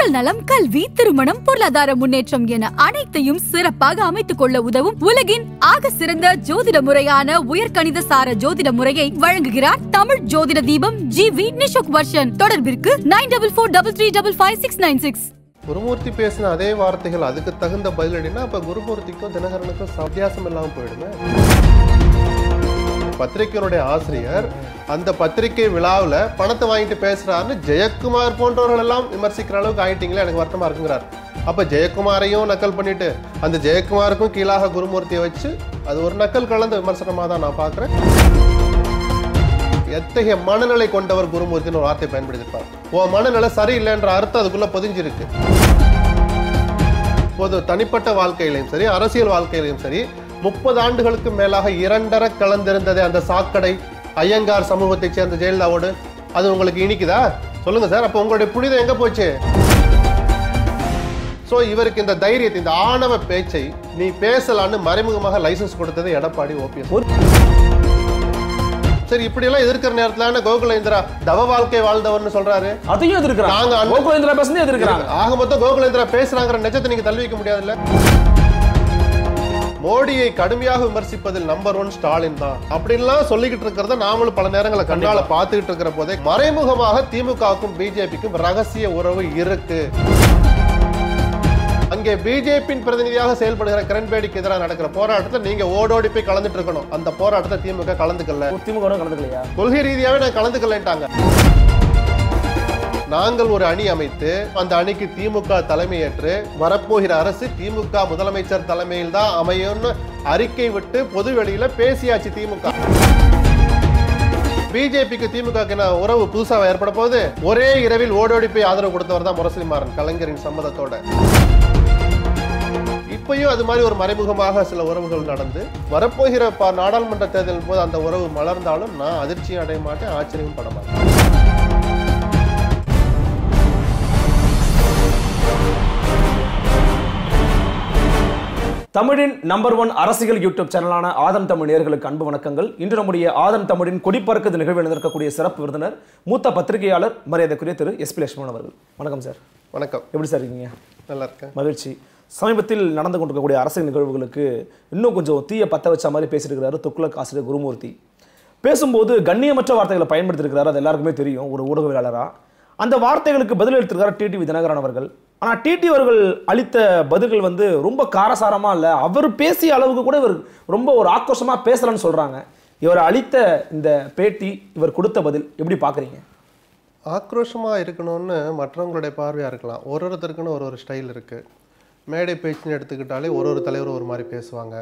உடல் நலம் கல்வி திருமணம் பொருளாதார முன்னேற்றம் என அனைத்தையும் சிறப்பாக அமைத்துக் கொள்ள உதவும் உலகின் ஆக சிறந்த ஜோதிட முறையான உயர்கணித சார ஜோதிட முறையை வழங்குகிறார் தமிழ் ஜோதிட தீபம் ஜி வி நிஷோக் வர்ஷன் தொடர்பிற்கு nine double four double three double five six nine six Gurumurthy பேசின அதே வார்த்தைகள் அதுக்கு தகுந்த பதிலடினா அப்ப குருமூர்த்திக்கும் தினகரனுக்கும் வித்தியாசம் இல்லாம போயிடுமே பத்திரிகையினுடைய ஆசிரியர் அந்த பத்திரிகை விழாவில் பணத்தை வாங்கிட்டு பேசுறாருன்னு ஜெயக்குமார் போன்றவர்கள் எல்லாம் விமர்சிக்கிற அளவுக்கு ஆயிட்டீங்களே எனக்கு வருத்தமா இருக்குங்கிறார் அப்ப ஜெயக்குமாரையும் நக்கல் பண்ணிட்டு அந்த ஜெயக்குமாருக்கும் கீழாக குருமூர்த்தியை வச்சு அது ஒரு நக்கல் கலந்த விமர்சனமா தான் நான் பார்க்கிறேன் எத்தகைய மனநிலை கொண்டவர் குருமூர்த்தின்னு ஒரு வார்த்தை பயன்படுத்தியிருப்பார் உன் மனநிலை சரியில்லைன்ற அர்த்தம் அதுக்குள்ள பொதிஞ்சிருக்கு பொது தனிப்பட்ட வாழ்க்கையிலையும் சரி அரசியல் வாழ்க்கையிலையும் சரி முப்பது ஆண்டுகளுக்கு மேலாக இரண்டர கலந்திருந்ததே அந்த சாக்கடை ஐயங்கார் சமூகத்தைச் சேர்ந்த ஜெயலலிதாவோடு அது உங்களுக்கு இனிக்குதா சொல்லுங்க சார் அப்போ உங்களுடைய புனிதம் எங்க போச்சு சோ இவருக்கு இந்த தைரியத்தை இந்த ஆணவ பேச்சை நீ பேசலான்னு மறைமுகமாக லைசன்ஸ் கொடுத்தது எடப்பாடி ஓபிஎஸ் சரி இப்படி எல்லாம் எதிர்க்கிற நேரத்துல கோகுலேந்திரா தவ வாழ்க்கை வாழ்ந்தவர்னு சொல்றாரு அதையும் எதிர்க்கிறாங்க நாங்க அண்ணன்- கோகுலேந்திரா பேசுனே எதிர்க்கிறாங்க ஆக மொத்தம் கோகுலேந்திரா பேசுறாங்கிற நிஜத்தை நீங்க தள்ளி வைக்க முடியாதுல்ல மோடியை கடுமையாக விமர்சிப்பதில் நம்பர் ஒன் ஸ்டாலின் தான் அப்படின்லாம் சொல்லிக்கிட்டு இருக்கிறத நாமளும் பல நேரங்களை கண்ணால பார்த்துக்கிட்டு இருக்கிற போதே மறைமுகமாக திமுகவுக்கும் பிஜேபிக்கும் ரகசிய உறவு இருக்கு அங்கே பிஜேபியின் பிரதிநிதியாக செயல்படுகிற கிரண்பேடிக்கு எதிராக நடக்கிற போராட்டத்தை நீங்க ஓடோடி போய் கலந்துட்டு இருக்கணும் அந்த போராட்டத்தை திமுக கலந்துக்கல திமுக வும் கலந்துக்கலையா கொள்கை ரீதியாவே நான் கலந்துக்கலன்ட்டாங்க நாங்கள் ஒரு அணி அமைத்து அந்த அணிக்கு திமுக தலைமையேற்று வரப்போகிற அரசு திமுக முதலமைச்சர் தலைமையில் தான் அமையும்னு அறிக்கை விட்டு பொது வெளியில பேசியாச்சு திமுக பிஜேபிக்கு திமுக என்ன உறவு புதுசா ஏற்பட போகுது ஒரே இரவில் ஓடோடி போய் ஆதரவு கொடுத்தவர் தான் முரசொலி மாறன் கலைஞரின் சம்மதத்தோட இப்பயும் அது மாதிரி ஒரு மறைமுகமாக சில உறவுகள் நடந்து வரப்போகிற ப- நாடாளுமன்ற தேர்தலின் போது அந்த உறவு மலர்ந்தாலும் நான் அதிர்ச்சியும் அடைய மாட்டேன் ஆச்சரியமும் பட மாட்டேன் தமிழின் நம்பர் ஒன் அரசியல் யூடியூப் சேனலான ஆதம் தமிழ் நேயர்களுக்கு அன்பு வணக்கங்கள் இன்று நம்முடைய ஆதம் தமிழின் கொடிப்பறக்குது நிகழ்வில் நடக்கக்கூடிய சிறப்பு விருந்தினர் மூத்த பத்திரிகையாளர் மரியாதைக்குரிய திரு எஸ் பி லட்சுமணன் அவர்கள் வணக்கம் சார் வணக்கம் எப்படி சார் இருக்கீங்க நல்லா இருக்கேன் மகிழ்ச்சி சமீபத்தில் நடந்து கொண்டிருக்கக்கூடிய அரசியல் நிகழ்வுகளுக்கு இன்னும் கொஞ்சம் தீய பத்த வச்ச மாதிரி பேசிட்டு இருக்கிறாரு துக்ளக் ஆசிரியர் குருமூர்த்தி பேசும்போது கண்ணியமற்ற வார்த்தைகளை பயன்படுத்தியிருக்கிறாரு அது எல்லாருக்குமே தெரியும் ஒரு ஊடகவியலாளரா அந்த வார்த்தைகளுக்கு பதில் அளித்திருக்கிறார் டிடிவி தினகரன் அவர்கள் ஆனால் டிடி அவர்கள் அளித்த பதில்கள் வந்து ரொம்ப காரசாரமா இல்லை அவர் பேசிய அளவுக்கு கூட இவர் ரொம்ப ஒரு ஆக்ரோஷமா பேசலன்னு சொல்றாங்க இவர் அளித்த இந்த பேட்டி இவர் கொடுத்த பதில் எப்படி பார்க்குறீங்க ஆக்ரோஷமா இருக்கணும்னு மற்றவங்களுடைய பார்வையா இருக்கலாம் ஒரு ஒருத்தருக்குன்னு ஒரு ஒரு ஸ்டைல் இருக்கு மேடை பேச்சுன்னு எடுத்துக்கிட்டாலே ஒரு ஒரு தலைவர் ஒரு மாதிரி பேசுவாங்க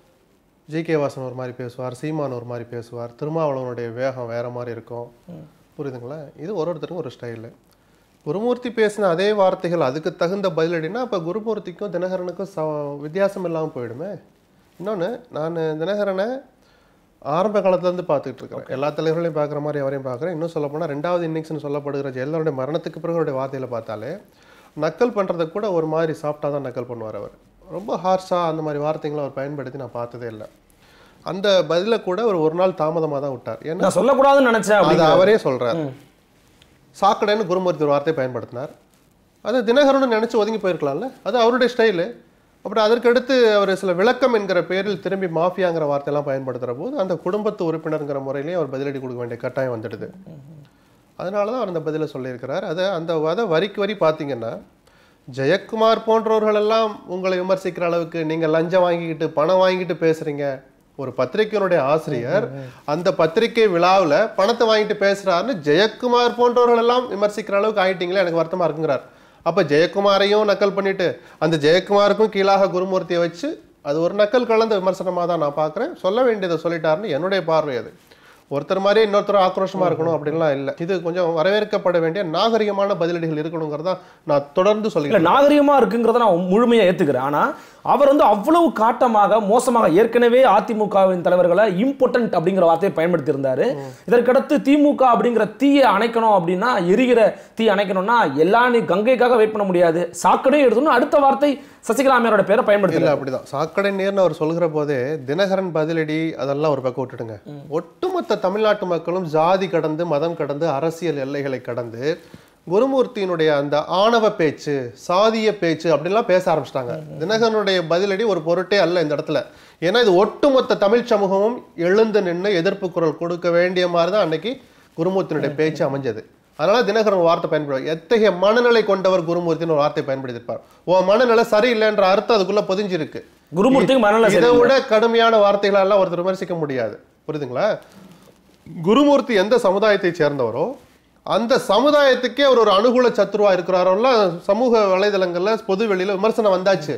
ஜி கே வாசன் ஒரு மாதிரி பேசுவார் சீமான் ஒரு மாதிரி பேசுவார் திருமாவளவனுடைய வேகம் வேற மாதிரி இருக்கும் புரியுதுங்களா இது ஒரு ஒருத்தருக்கும் ஒரு ஸ்டைலு குருமூர்த்தி பேசின அதே வார்த்தைகள் அதுக்கு தகுந்த பதிலடினா அப்போ குருமூர்த்திக்கும் தினகரனுக்கும் ச வித்தியாசம் இல்லாமல் போயிடுமே இன்னொன்று நான் தினகரனை ஆரம்ப காலத்துலேருந்து பார்த்துக்கிட்டு இருக்கிறேன் எல்லா தலைவர்களையும் பார்க்குற மாதிரி அவரையும் பார்க்குறேன் இன்னும் சொல்ல போனால் ரெண்டாவது இன்னிங்ஸ்னு சொல்லப்படுகிற ஜெயலலிதாவுடைய மரணத்துக்கு பிறகு அவருடைய வார்த்தையில் பார்த்தாலே நக்கல் பண்ணுறத கூட ஒரு மாதிரி சாஃப்டாக தான் நக்கல் பண்ணுவார் அவர் ரொம்ப ஹார்ஷாக அந்த மாதிரி வார்த்தைகளை அவர் பயன்படுத்தி நான் பார்த்ததே இல்லை அந்த பதிலை கூட ஒரு ஒரு நாள் தாமதமாக தான் விட்டார் ஏன்னா நான் சொல்லக்கூடாதுன்னு நினைச்சேன் அது அப்படிங்கிற- அவரே சொல்றார் சாக்கடைன்னு குருமூர்த்தி ஒரு வார்த்தை பயன்படுத்தினார் அது தினகரன் நினைச்சு ஒதுங்கி போயிருக்கலாம்ல அது அவருடைய ஸ்டைலு அப்புறம் அதற்கடுத்து அவர் சில விளக்கம் என்கிற பேரில் திரும்பி மாஃபியாங்கிற வார்த்தையெல்லாம் பயன்படுத்துகிற போது அந்த குடும்பத்து உறுப்பினருங்கிற முறையிலேயே அவர் பதிலடி கொடுக்க வேண்டிய கட்டாயம் வந்துடுது அதனால தான் அவர் அந்த பதிலை சொல்லியிருக்கிறார் அதை அந்த அதை வரிக்கு வரி பார்த்தீங்கன்னா ஜெயக்குமார் போன்றவர்கள் எல்லாம் உங்களை விமர்சிக்கிற அளவுக்கு நீங்க லஞ்சம் வாங்கிக்கிட்டு பணம் வாங்கிட்டு பேசுறீங்க ஒரு பத்திரிகையினுடைய ஆசிரியர் அந்த பத்திரிகை விழாவில் பணத்தை வாங்கிட்டு பேசுறாருன்னு ஜெயக்குமார் போன்றவர்கள் எல்லாம் விமர்சிக்கிற அளவுக்கு ஆயிட்டீங்களே எனக்கு வருத்தமா இருக்குங்கிறார் அப்ப ஜெயக்குமாரையும் நக்கல் பண்ணிட்டு அந்த ஜெயக்குமாருக்கும் கீழாக குருமூர்த்தியை வச்சு அது ஒரு நக்கல் கலந்த விமர்சனமா தான் நான் பார்க்குறேன் சொல்ல வேண்டியதை சொல்லிட்டாருன்னு என்னுடைய பார்வை அது ஒருத்தர் மாதிரி இன்னொருத்தர் ஆக்ரோஷமா இருக்கணும் அப்படின்லாம் இல்லை இது கொஞ்சம் வரவேற்கப்பட வேண்டிய நாகரிகமான பதிலடிகள் இருக்கணுங்கிறதா நான் தொடர்ந்து இல்ல சொல்லிக்கிறேன் நாகரிகமா இருக்குங்கிறத நான் முழுமையா ஏத்துக்கிறேன் ஆனா அவர் வந்து அவ்வளவு காட்டமாக மோசமாக ஏற்கனவே அதிமுகவின் தலைவர்களை இம்பார்ட்டன்ட் அப்படிங்கிற வார்த்தையை பயன்படுத்தி இருந்தாரு இதற்கடுத்து திமுக அப்படிங்கிற தீயை அணைக்கணும் அப்படின்னா எரிகிற தீ அணைக்கணும்னா எல்லா நீ கங்கைக்காக வெயிட் பண்ண முடியாது சாக்கடையும் எடுத்தோம்னா அடுத்த வார்த்தை சசிகலா அம்மையாரோட பேரை பயன்படுத்தி இல்ல அப்படிதான் சாக்கடை நீர்னு அவர் சொல்கிற போதே தினகரன் பதிலடி அதெல்லாம் ஒரு பக்கம் விட்டுடுங்க ஒட்டுமொத்த தமிழ்நாட்டு மக்களும் ஜாதி கடந்து மதம் கடந்து அரசியல் எல்லைகளை கடந்து குருமூர்த்தியினுடைய அந்த ஆணவ பேச்சு சாதிய பேச்சு அப்படின்லாம் பேச ஆரம்பிச்சிட்டாங்க தினகரனுடைய பதிலடி ஒரு பொருட்டே அல்ல இந்த இடத்துல ஏன்னா இது ஒட்டுமொத்த தமிழ் சமூகமும் எழுந்து நின்று எதிர்ப்பு குரல் கொடுக்க வேண்டிய மாதிரி தான் அன்னைக்கு குருமூர்த்தியினுடைய பேச்சு அமைஞ்சது அதனால தினகரன் ஒரு வார்த்தை பயன்படுவார் எத்தகைய மனநிலை கொண்டவர் குருமூர்த்தின்னு ஒரு வார்த்தை பயன்படுத்தியிருப்பார் உன் மனநிலை சரியில்லைன்ற அர்த்தம் அதுக்குள்ள பொதிஞ்சிருக்கு குருமூர்த்திக்கு மனநல இதை சரி விட கடுமையான வார்த்தைகளெல்லாம் ஒருத்தர் விமர்சிக்க முடியாது புரியுதுங்களா குருமூர்த்தி எந்த சமுதாயத்தை சேர்ந்தவரோ அந்த சமுதாயத்துக்கே அவர் ஒரு அனுகூல சத்துருவா இருக்கிறாரோல்ல சமூக வலைதளங்கள்ல பொது வெளியில விமர்சனம் வந்தாச்சு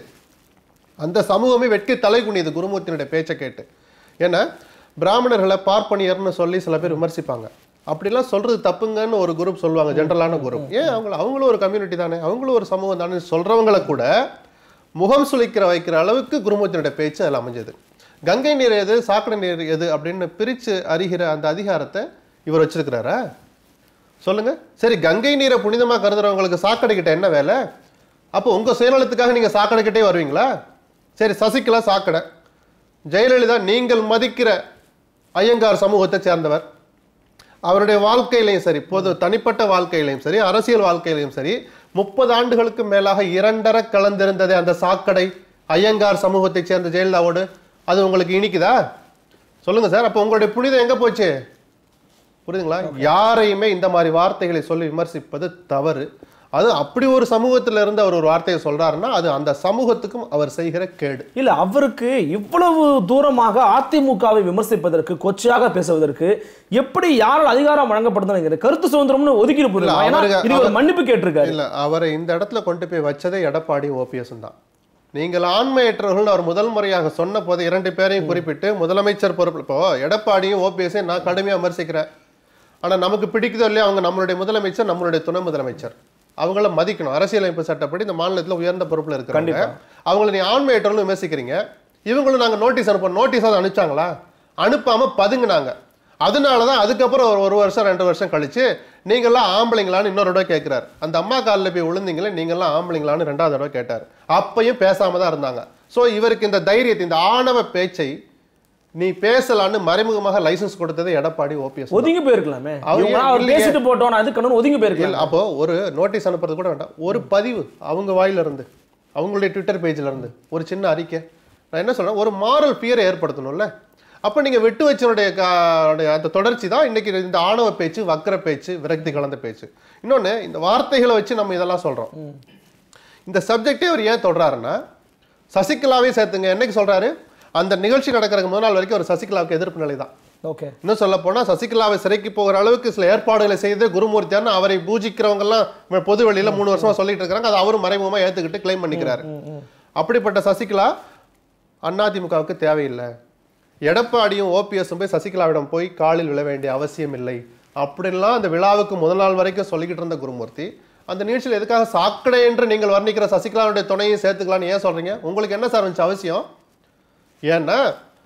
அந்த சமூகமே வெட்கி தலை குனியுது குருமூர்த்தியினுடைய பேச்சை கேட்டு ஏன்னா பிராமணர்களை பார்ப்பனியர்னு சொல்லி சில பேர் விமர்சிப்பாங்க அப்படிலாம் சொல்றது தப்புங்கன்னு ஒரு குரூப் சொல்லுவாங்க ஜென்ரலான குரூப் ஏன் அவங்க அவங்களும் ஒரு கம்யூனிட்டி தானே அவங்களும் ஒரு சமூகம் தானே சொல்றவங்களை கூட முகம் சுளிக்கிற வைக்கிற அளவுக்கு குருமூர்த்தியினுடைய பேச்சு அதில் அமைஞ்சது கங்கை நீர் எது சாக்கடை நீர் எது அப்படின்னு பிரித்து அறிகிற அந்த அதிகாரத்தை இவர் வச்சிருக்கிறாரா சொல்லுங்க சரி கங்கை நீரை புனிதமா கருதுறவங்களுக்கு சாக்கடை கிட்ட என்ன வேலை அப்போ உங்க சுயநலத்துக்காக நீங்க சாக்கடை கிட்டே வருவீங்களா சரி சசிகலா சாக்கடை ஜெயலலிதா நீங்கள் மதிக்கிற ஐயங்கார் சமூகத்தை சேர்ந்தவர் அவருடைய வாழ்க்கையிலையும் சரி பொது தனிப்பட்ட வாழ்க்கையிலையும் சரி அரசியல் வாழ்க்கையிலையும் சரி முப்பது ஆண்டுகளுக்கு மேலாக இரண்டர கலந்திருந்ததே அந்த சாக்கடை ஐயங்கார் சமூகத்தை சேர்ந்த ஜெயலலிதாவோடு அது உங்களுக்கு இனிக்குதா சொல்லுங்க சார் அப்போ உங்களுடைய புனிதம் எங்க போச்சு புரியுதுங்களா யாரையுமே இந்த மாதிரி வார்த்தைகளை சொல்லி விமர்சிப்பது தவறு அது அப்படி ஒரு சமூகத்துல இருந்து அவர் ஒரு வார்த்தையை சொல்றாருன்னா அது அந்த சமூகத்துக்கும் அவர் செய்கிற கேடு இல்ல அவருக்கு இவ்வளவு தூரமாக அதிமுகவை விமர்சிப்பதற்கு கொச்சையாக பேசுவதற்கு எப்படி யாரால் அதிகாரம் வழங்கப்படுதுன்னு கருத்து சுதந்திரம்னு ஒதுக்கிட்டு இல்ல, போயிருக்காங்க ஏன்னா அவருக்கு- இது ஒரு அவர்- மன்னிப்பு கேட்டிருக்காரு இல்ல அவரை இந்த இடத்துல கொண்டு போய் வச்சதே எடப்பாடி ஓபிஎஸ் தான் நீங்கள் ஆண்மையற்றவர்கள் அவர் முதல் முறையாக சொன்ன போது இரண்டு பேரையும் குறிப்பிட்டு முதலமைச்சர் பொறுப்பு இப்போ எடப்பாடியும் ஓபிஎஸ்ஸையும் நான் கடுமையா விமர்சிக்கிறேன் ஆனா நமக்கு பிடிக்குதோ இல்லையா அவங்க நம்மளுடைய முதலமைச்சர் நம்மளுடைய துணை முதலமைச்சர் அவங்கள மதிக்கணும் அரசியலமைப்பு சட்டப்படி இந்த மாநிலத்துல உயர்ந்த பொறுப்புல இருக்கிறாங்க கண்டிப்பா. அவங்கள நீ ஆண்மையற்றவர்கள் விமர்சிக்கிறீங்க இவங்களும் நாங்க நோட்டீஸ் அனுப்போம் நோட்டீஸ் அதை அனுப்பிச்சாங்களா அனுப்பாம பதுங்குனாங்க அதனால தான் அதுக்கப்புறம் ஒரு ஒரு வருஷம் ரெண்டு வருஷம் கழிச்சு நீங்கெல்லாம் ஆம்பளைங்களான்னு இன்னொரு தடவை கேட்கிறாரு அந்த அம்மா காலில் போய் விழுந்தீங்களே நீங்கெல்லாம் ஆம்பளைங்களான்னு ரெண்டாவது தடவை கேட்டார் அப்பையும் பேசாம தான் இருந்தாங்க ஸோ இவருக்கு இந்த தைரியத்தை இந்த ஆணவ பேச்சை நீ பேசலான்னு மறைமுகமாக லைசன்ஸ் கொடுத்தது எடப்பாடி ஓபிஎஸ் ஒதுங்கி போயிருக்கலாமே அவர் இவங்க அவர் இல்லையே. பேசிட்டு போட்டோம் அது கண்ணு ஒதுங்கி போயிருக்கலாம் அப்போ ஒரு நோட்டீஸ் அனுப்புறது கூட வேண்டாம் ஒரு பதிவு அவங்க வாயில இருந்து அவங்களுடைய ட்விட்டர் பேஜ்ல இருந்து ஒரு சின்ன அறிக்கை நான் என்ன சொல்றேன் ஒரு மாரல் பியரை ஏற்படுத்தணும்ல அப்ப நீங்க விட்டு வச்சனுடைய அந்த தொடர்ச்சி தான் இன்னைக்கு இந்த ஆணவ பேச்சு வக்கர பேச்சு விரக்தி கலந்த பேச்சு இன்னொன்னு இந்த வார்த்தைகளை வச்சு நம்ம இதெல்லாம் சொல்றோம் இந்த சப்ஜெக்டே அவர் ஏன் தொடறாருன்னா சசிகலாவே சேர்த்துங்க என்னைக்கு சொல்றாரு அந்த நிகழ்ச்சி நடக்கிறதுக்கு முதல் நாள் வரைக்கும் ஒரு சசிகலாவுக்கு எதிர்ப்பு நிலை தான் ஓகே இன்னும் சொல்ல போனா சசிகலாவை சிறைக்கு போகிற அளவுக்கு சில ஏற்பாடுகளை செய்து குருமூர்த்தியான்னு அவரை பூஜிக்கிறவங்க எல்லாம் பொது வெளியில மூணு வருஷமா சொல்லிட்டு இருக்காங்க அது அவரும் மறைமுகமா ஏத்துக்கிட்டு கிளைம் பண்ணிக்கிறாரு அப்படிப்பட்ட சசிகலா அதிமுகவுக்கு தேவையில்லை எடப்பாடியும் ஓபிஎஸும் போய் சசிகலாவிடம் போய் காலில் விழ வேண்டிய அவசியம் இல்லை அப்படின்லாம் அந்த விழாவுக்கு முதல் நாள் வரைக்கும் சொல்லிக்கிட்டு இருந்த குருமூர்த்தி அந்த நிகழ்ச்சியில் எதுக்காக சாக்கடை என்று நீங்கள் வர்ணிக்கிற சசிகலாவுடைய துணையும் சேர்த்துக்கலாம்னு ஏன் சொல்றீங்க உங்களுக்கு என்ன சார் இருந்துச்சு அவசியம் ஏன்னா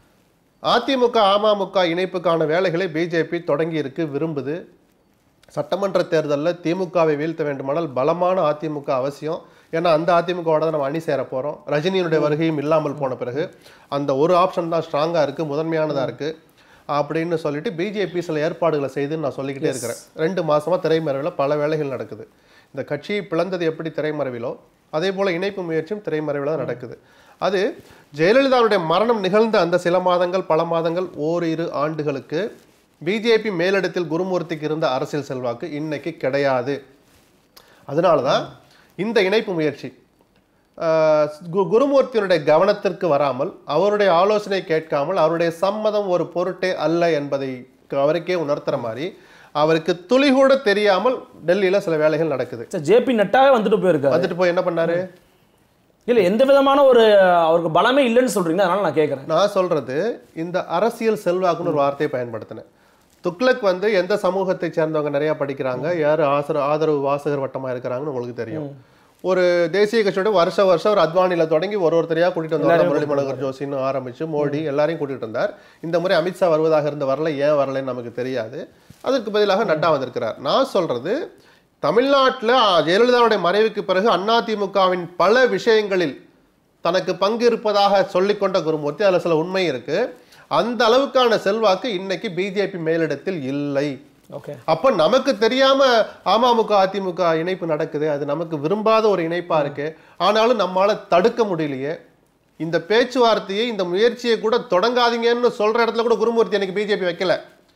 அதிமுக அமமுக இணைப்புக்கான வேலைகளை பிஜேபி தொடங்கி இருக்கு விரும்புது சட்டமன்ற தேர்தலில் திமுகவை வீழ்த்த வேண்டுமானால் பலமான அதிமுக அவசியம் ஏன்னா அந்த அதிமுகவோட தான் நம்ம அணி சேர போறோம் ரஜினியினுடைய வருகையும் இல்லாமல் போன பிறகு அந்த ஒரு ஆப்ஷன் தான் ஸ்ட்ராங்கா இருக்கு முதன்மையானதா இருக்கு அப்படின்னு சொல்லிட்டு பிஜேபி சில ஏற்பாடுகளை செய்து நான் சொல்லிக்கிட்டே இருக்கிறேன் ரெண்டு மாசமா திரைமறைவில் பல வேலைகள் நடக்குது இந்த கட்சியை பிளந்தது எப்படி திரைமறைவிலோ அதே போல இணைப்பு முயற்சியும் திரைமறைவில் தான் நடக்குது அது ஜெயலலிதாவுடைய மரணம் நிகழ்ந்த அந்த சில மாதங்கள் பல மாதங்கள் ஓரிரு ஆண்டுகளுக்கு பிஜேபி மேலிடத்தில் குருமூர்த்திக்கு இருந்த அரசியல் செல்வாக்கு இன்னைக்கு கிடையாது அதனால தான் இந்த இணைப்பு முயற்சி ஆஹ், கு- குருமூர்த்தியினுடைய கவனத்திற்கு வராமல் அவருடைய ஆலோசனை கேட்காமல் அவருடைய சம்மதம் ஒரு பொருட்டே அல்ல என்பதை அவருக்கே உணர்த்துற மாதிரி அவருக்கு துளி கூட தெரியாமல் டெல்லியில சில வேலைகள் நடக்குது ஜேபி நட்டாவே வந்துட்டு போயிருக்காரு வந்துட்டு போய் என்ன பண்ணாரு இல்ல எந்த விதமான ஒரு அவருக்கு பலமே இல்லைன்னு சொல்றீங்க அதனால நான் கேட்கறேன் நான் சொல்றது இந்த அரசியல் செல்வாக்குன்னு ஒரு வார்த்தையை பயன்படுத்தினேன் துக்ளக் வந்து எந்த சமூகத்தை சேர்ந்தவங்க நிறைய படிக்கிறாங்க யார் ஆசர ஆதரவு வாசகர் வட்டமா இருக்கிறாங்கன்னு உங்களுக்கு தெரியும் ஒரு தேசிய கட்சியோட வருஷ வருஷம் ஒரு அத்வானில தொடங்கி ஒரு ஒருத்தரையா கூட்டிட்டு வந்தார் முரளி மனோகர் ஜோஷின்னு ஆரம்பிச்சு மோடி எல்லாரையும் கூட்டிட்டு வந்தார் இந்த முறை அமித்ஷா வருவதாக இருந்த வரல ஏன் வரலைன்னு நமக்கு தெரியாது அதற்கு பதிலாக நட்டா வந்திருக்கிறார் நான் சொல்றது தமிழ்நாட்டுல ஜெயலலிதாவுடைய மறைவுக்கு பிறகு அதிமுகவின் பல விஷயங்களில் தனக்கு பங்கு இருப்பதாக சொல்லிக்கொண்ட குருமூர்த்தி அதுல சில உண்மை இருக்கு அந்த அளவுக்கான செல்வாக்கு இன்னைக்கு பிஜேபி மேலிடத்தில் இல்லை ஓகே அப்ப நமக்கு தெரியாம அமமுக அதிமுக இணைப்பு நடக்குது அது நமக்கு விரும்பாத ஒரு இணைப்பா இருக்கு ஆனாலும் நம்மால தடுக்க முடியலையே இந்த பேச்சுவார்த்தையை இந்த முயற்சியை கூட தொடங்காதீங்கன்னு சொல்ற இடத்துல கூட குருமூர்த்தி எனக்கு பிஜேபி வைக்கல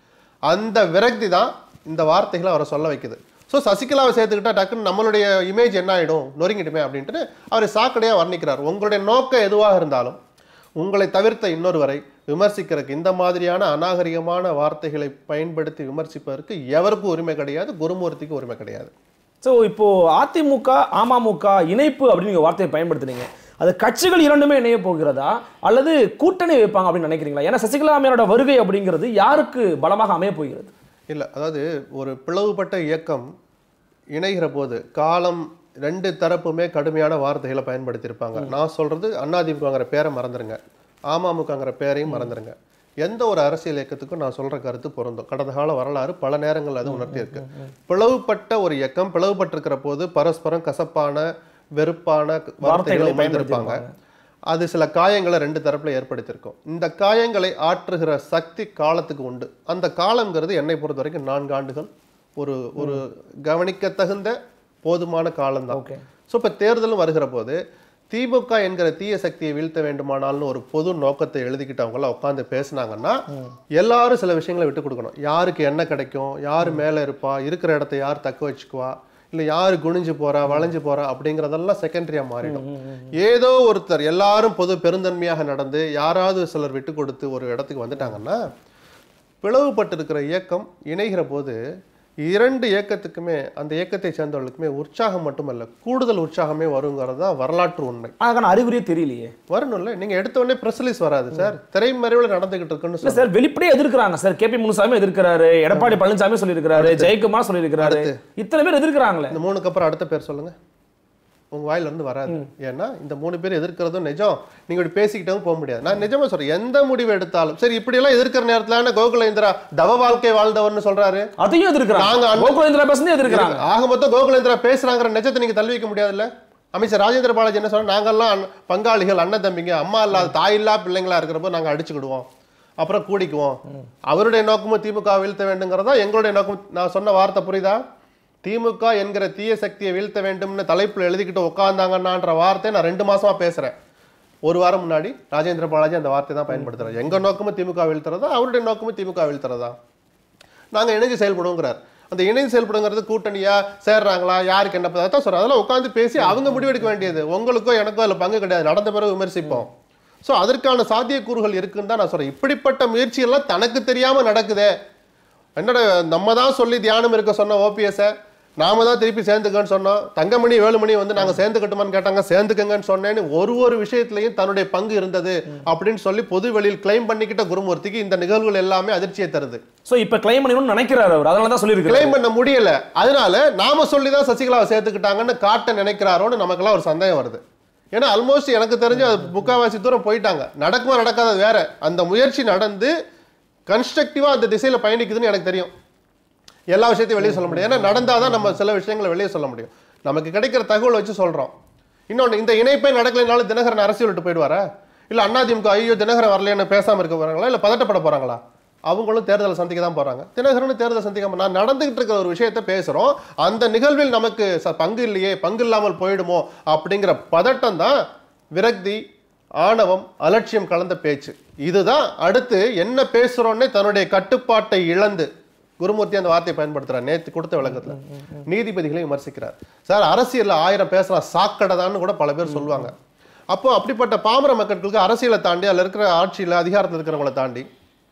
அந்த விரக்தி தான் இந்த வார்த்தைகளை அவரை சொல்ல வைக்குது ஸோ சசிகலாவை சேர்த்துக்கிட்டா டக்குன்னு நம்மளுடைய இமேஜ் என்ன ஆயிடும் நொறுங்கிடுமே அப்படின்ட்டு அவர் சாக்கடையா வர்ணிக்கிறார் உங்களுடைய நோக்கம் எதுவாக இருந்தாலும் உங்களை தவிர்த்த இன்னொருவரை விமர்சிக்கிறதுக்கு இந்த மாதிரியான அநாகரிகமான வார்த்தைகளை பயன்படுத்தி விமர்சிப்பதற்கு எவருக்கும் உரிமை கிடையாது குருமூர்த்திக்கு உரிமை கிடையாது ஸோ இப்போ அதிமுக அமமுக இணைப்பு அப்படின்னு நீங்க வார்த்தையை பயன்படுத்துனீங்க அது கட்சிகள் இரண்டுமே இணைய போகிறதா அல்லது கூட்டணி வைப்பாங்க அப்படின்னு நினைக்கிறீங்களா ஏன்னா சசிகலா அம்மையாரோட வருகை அப்படிங்கிறது யாருக்கு பலமாக அமைய போகிறது இல்லை அதாவது ஒரு பிளவுபட்ட இயக்கம் இணைகிற போது காலம் ரெண்டு தரப்புமே கடுமையான வார்த்தைகளை பயன்படுத்தியிருப்பாங்க நான் சொல்றது அதிமுகங்கிற பேரை மறந்துருங்க அமமுகங்கிற பேரையும் மறந்துருங்க எந்த ஒரு அரசியல் இயக்கத்துக்கும் நான் சொல்ற கருத்து பொருந்தும் கடந்த கால வரலாறு பல நேரங்கள் அது உணர்த்தியிருக்கு பிளவுபட்ட ஒரு இயக்கம் பிளவுபட்டிருக்கிற போது பரஸ்பரம் கசப்பான வெறுப்பான வார்த்தைகளை வார்த்தைகளை பயன்படுத்திருப்பாங்க அது சில காயங்களை ரெண்டு தரப்புல ஏற்படுத்தியிருக்கும் இந்த காயங்களை ஆற்றுகிற சக்தி காலத்துக்கு உண்டு அந்த காலம்ங்கிறது என்னை பொறுத்த வரைக்கும் நான்கு ஆண்டுகள் ஒரு ஒரு கவனிக்க தகுந்த போதுமான காலம்தான் ஓகே ஸோ இப்போ தேர்தலும் வருகிற போது திமுக என்கிற தீய சக்தியை வீழ்த்த வேண்டுமானால்னு ஒரு பொது நோக்கத்தை எழுதிக்கிட்டவங்களாம் உட்காந்து பேசுனாங்கன்னா எல்லாரும் சில விஷயங்களை விட்டு கொடுக்கணும் யாருக்கு என்ன கிடைக்கும் யார் மேலே இருப்பா இருக்கிற இடத்த யார் தக்க வச்சுக்குவா இல்லை யார் குனிஞ்சு போறா வளைஞ்சு போறா அப்படிங்கிறதெல்லாம் செகண்டரியா மாறிடும் ஏதோ ஒருத்தர் எல்லாரும் பொது பெருந்தன்மையாக நடந்து யாராவது சிலர் விட்டு கொடுத்து ஒரு இடத்துக்கு வந்துட்டாங்கன்னா பிளவுபட்டிருக்கிற இயக்கம் இணைகிற போது இரண்டு இயக்கத்துக்குமே அந்த இயக்கத்தை சேர்ந்தவர்களுக்குமே உற்சாகம் மட்டுமல்ல கூடுதல் உற்சாகமே வருங்கிறது தான் வரலாற்று உண்மை அதுக்கான அறிகுறியே தெரியலையே வரணும்ல நீங்க எடுத்த உடனே பிரஸ் ரிலீஸ் வராது சார் திரைமறைவில் நடந்துகிட்டு இருக்குன்னு இல்ல சொல்லுங்க சார் வெளிப்படையா எதிர்க்கிறாங்க சார் கேபி முனுசாமி எதிர்க்கிறாரு எடப்பாடி பழனிசாமி சொல்லியிருக்கிறாரு ஜெயக்குமார் சொல்லியிருக்கிறாரு இத்தனை பேர் எதிர்க்கிறாங்களே இந்த மூணுக்கு அப்புறம் அடுத்த பேர் சொல்லுங்க உங்க வாயில இருந்து வராது ஏன்னா இந்த மூணு பேர் எதிர்க்கிறதும் நிஜம் நீங்க இப்படி பேசிக்கிட்டவும் போக முடியாது நான் நிஜமா சொல்றேன் எந்த முடிவு எடுத்தாலும் சரி இப்படி எல்லாம் எதிர்க்கிற நேரத்துல என்ன கோகுலேந்திரா தவ வாழ்க்கை வாழ்ந்தவர்னு சொல்றாரு அதையும் நாங்க எதிர்க்கிறாங்க அண்ணா- கோகுலேந்திரா பேசுனே எதிர்க்கிறாங்க ஆக மொத்தம் கோகுலேந்திரா பேசுறாங்கிற நிஜத்தை நீங்க தள்ளி வைக்க முடியாதுல்ல அமைச்சர் ராஜேந்திர பாலாஜி என்ன சொன்னா நாங்கெல்லாம் அண்ண- பங்காளிகள் அண்ணன் தம்பிங்க அம்மா இல்லாத தாய் இல்லா பிள்ளைங்களா இருக்கிறப்போ நாங்க அடிச்சுக்கிடுவோம் அப்புறம் கூடிக்குவோம் அவருடைய நோக்கமும் திமுக வீழ்த்த வேண்டுங்கிறதா எங்களுடைய நோக்கம் நான் சொன்ன வார்த்தை புரியுதா திமுக என்கிற தீய சக்தியை வீழ்த்த வேண்டும்னு தலைப்புல எழுதிக்கிட்டு உட்காந்தாங்கன்னான்ற வார்த்தையை நான் ரெண்டு மாசமா பேசுறேன் ஒரு வாரம் முன்னாடி ராஜேந்திர பாலாஜி அந்த வார்த்தை தான் பயன்படுத்துறாரு எங்க நோக்கமும் திமுக வீழ்த்துறதா அவருடைய நோக்கமும் திமுக வீழ்த்துறதா நாங்க இணைஞ்சு செயல்படுவோங்கிறார் அந்த இணைந்து செயல்படுங்கிறது கூட்டணியா சேர்றாங்களா யாருக்கு என்ன பதவி? அதான் சொல்றேன் அதெல்லாம் உட்காந்து பேசி அவங்க முடிவெடுக்க வேண்டியது உங்களுக்கோ எனக்கோ அதுல பங்கு கிடையாது நடந்த பிறகு விமர்சிப்போம் சோ அதற்கான சாத்தியக்கூறுகள் இருக்குன்னு தான் நான் சொல்றேன் இப்படிப்பட்ட முயற்சி எல்லாம் தனக்கு தெரியாம நடக்குதே என்னோட நம்ம தான் சொல்லி தியானம் இருக்க சொன்ன ஓபிஎஸ் நாம தான் திருப்பி சேர்ந்துக்கன்னு சொன்னோம் தங்கமணி வேலுமணி வந்து நாங்க சேர்ந்துக்கட்டுமான்னு கேட்டாங்க சேர்ந்துக்கங்கன்னு சொன்னேன்னு ஒரு ஒரு விஷயத்திலையும் தன்னுடைய பங்கு இருந்தது அப்படின்னு சொல்லி பொது வெளியில் கிளைம் பண்ணிக்கிட்ட குருமூர்த்திக்கு இந்த நிகழ்வுகள் எல்லாமே அதிர்ச்சியை தருது சோ இப்ப கிளைம் பண்ணணும்னு நினைக்கிறாரு அவர் அதனால தான் சொல்லியிருக்கிறாரு கிளைம் பண்ண முடியல அதனால நாம சொல்லி தான் சசிகலாவை சேர்த்துக்கிட்டாங்கன்னு காட்ட நினைக்கிறாரோன்னு நமக்கெல்லாம் ஒரு சந்தேகம் வருது ஏன்னா ஆல்மோஸ்ட் எனக்கு தெரிஞ்சு அது முக்காவாசி தூரம் போயிட்டாங்க நடக்குமா நடக்காதது வேற அந்த முயற்சி நடந்து கன்ஸ்ட்ரக்டிவா அந்த திசையில பயணிக்குதுன்னு எனக்கு தெரியும் எல்லா விஷயத்தையும் வெளியே சொல்ல முடியும் ஏன்னா நடந்தாதான் நம்ம சில விஷயங்களை வெளியே சொல்ல முடியும் நமக்கு கிடைக்கிற தகவல் வச்சு சொல்றோம் இன்னொன்று இந்த இணைப்பே நடக்கலைனாலும் தினகரன் அரசியல் விட்டு போயிடுவாரா இல்ல அதிமுக ஐயோ தினகரன் வரலைன்னு பேசாம இருக்க போறாங்களா இல்ல பதட்டப்பட போறாங்களா அவங்களும் தேர்தலை சந்திக்க தான் போறாங்க தினகரன் தேர்தல் சந்திக்காம நான் நடந்துகிட்டு இருக்கிற ஒரு விஷயத்தை பேசுறோம் அந்த நிகழ்வில் நமக்கு ச- பங்கு இல்லையே பங்கு இல்லாமல் போயிடுமோ அப்படிங்கிற பதட்டம் தான் விரக்தி ஆணவம் அலட்சியம் கலந்த பேச்சு இதுதான் அடுத்து என்ன பேசுறோன்னே தன்னுடைய கட்டுப்பாட்டை இழந்து குருமூர்த்தி அந்த வார்த்தையை பயன்படுத்துறார் நேத்து கொடுத்த விளக்கத்துல நீதிபதிகளை விமர்சிக்கிறார் சார் அரசியல்ல ஆயிரம் பேசலாம் சாக்கடைதான்னு கூட பல பேர் சொல்லுவாங்க அப்போ அப்படிப்பட்ட பாமர மக்களுக்கு அரசியலை தாண்டி அதுல இருக்கிற ஆட்சியில அதிகாரத்தில் இருக்கிறவங்களை தாண்டி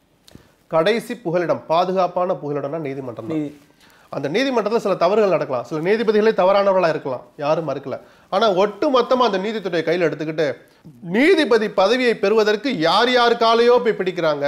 கடைசி புகலிடம் பாதுகாப்பான புகலிடம்னா நீதிமன்றம் தான் நீ- அந்த நீதிமன்றத்தில் சில தவறுகள் நடக்கலாம் சில நீதிபதிகளே தவறானவர்களா இருக்கலாம் யாரும் மறுக்கல ஆனா ஒட்டு மொத்தமா அந்த நீதித்துறையை கையில் எடுத்துக்கிட்டு நீதிபதி பதவியை பெறுவதற்கு யார் யார் காலையோ போய் பிடிக்கிறாங்க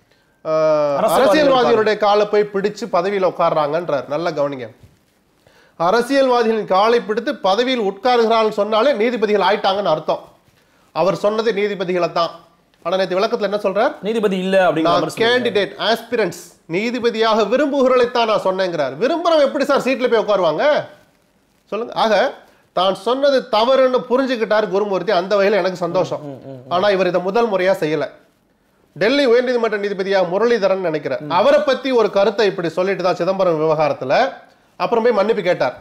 ஆஹ், அரசியல்வாதிகள் அரசியல்வாதிகளுடைய காலை போய் பிடிச்சு பதவியில உட்கார்றாங்கன்றார் நல்ல கவனிங்க அரசியல்வாதிகளின் காலை பிடித்து பதவியில் உட்காருகிறார்கள் சொன்னாலே நீதிபதிகள் ஆயிட்டாங்கன்னு அர்த்தம் அவர் சொன்னது நீதிபதிகளை தான் ஆனா நேற்று விளக்கத்துல என்ன சொல்றார் நீதிபதி இல்ல அப்படிங்கிற நான் மாதிரி சொல்லியிருக்காரு. கேண்டிடேட் ஆஸ்பிரன்ஸ் நீதிபதியாக விரும்புகிறவர்களைத்தான் நான் சொன்னேங்கிறார் விரும்புறவன் எப்படி சார் சீட்ல போய் உட்காருவாங்க சொல்லுங்க ஆக தான் சொன்னது தவறுன்னு புரிஞ்சுக்கிட்டார் குருமூர்த்தி அந்த வகையில் எனக்கு சந்தோஷம் ஆனா இவர் இதை முதல் முறையா செய்யல டெல்லி உயர்நீதிமன்ற நீதிபதியா முரளிதரன் நினைக்கிறேன் அவரை பத்தி ஒரு கருத்தை இப்படி சொல்லிட்டு தான் சிதம்பரம் விவகாரத்துல அப்புறம் போய் மன்னிப்பு கேட்டார்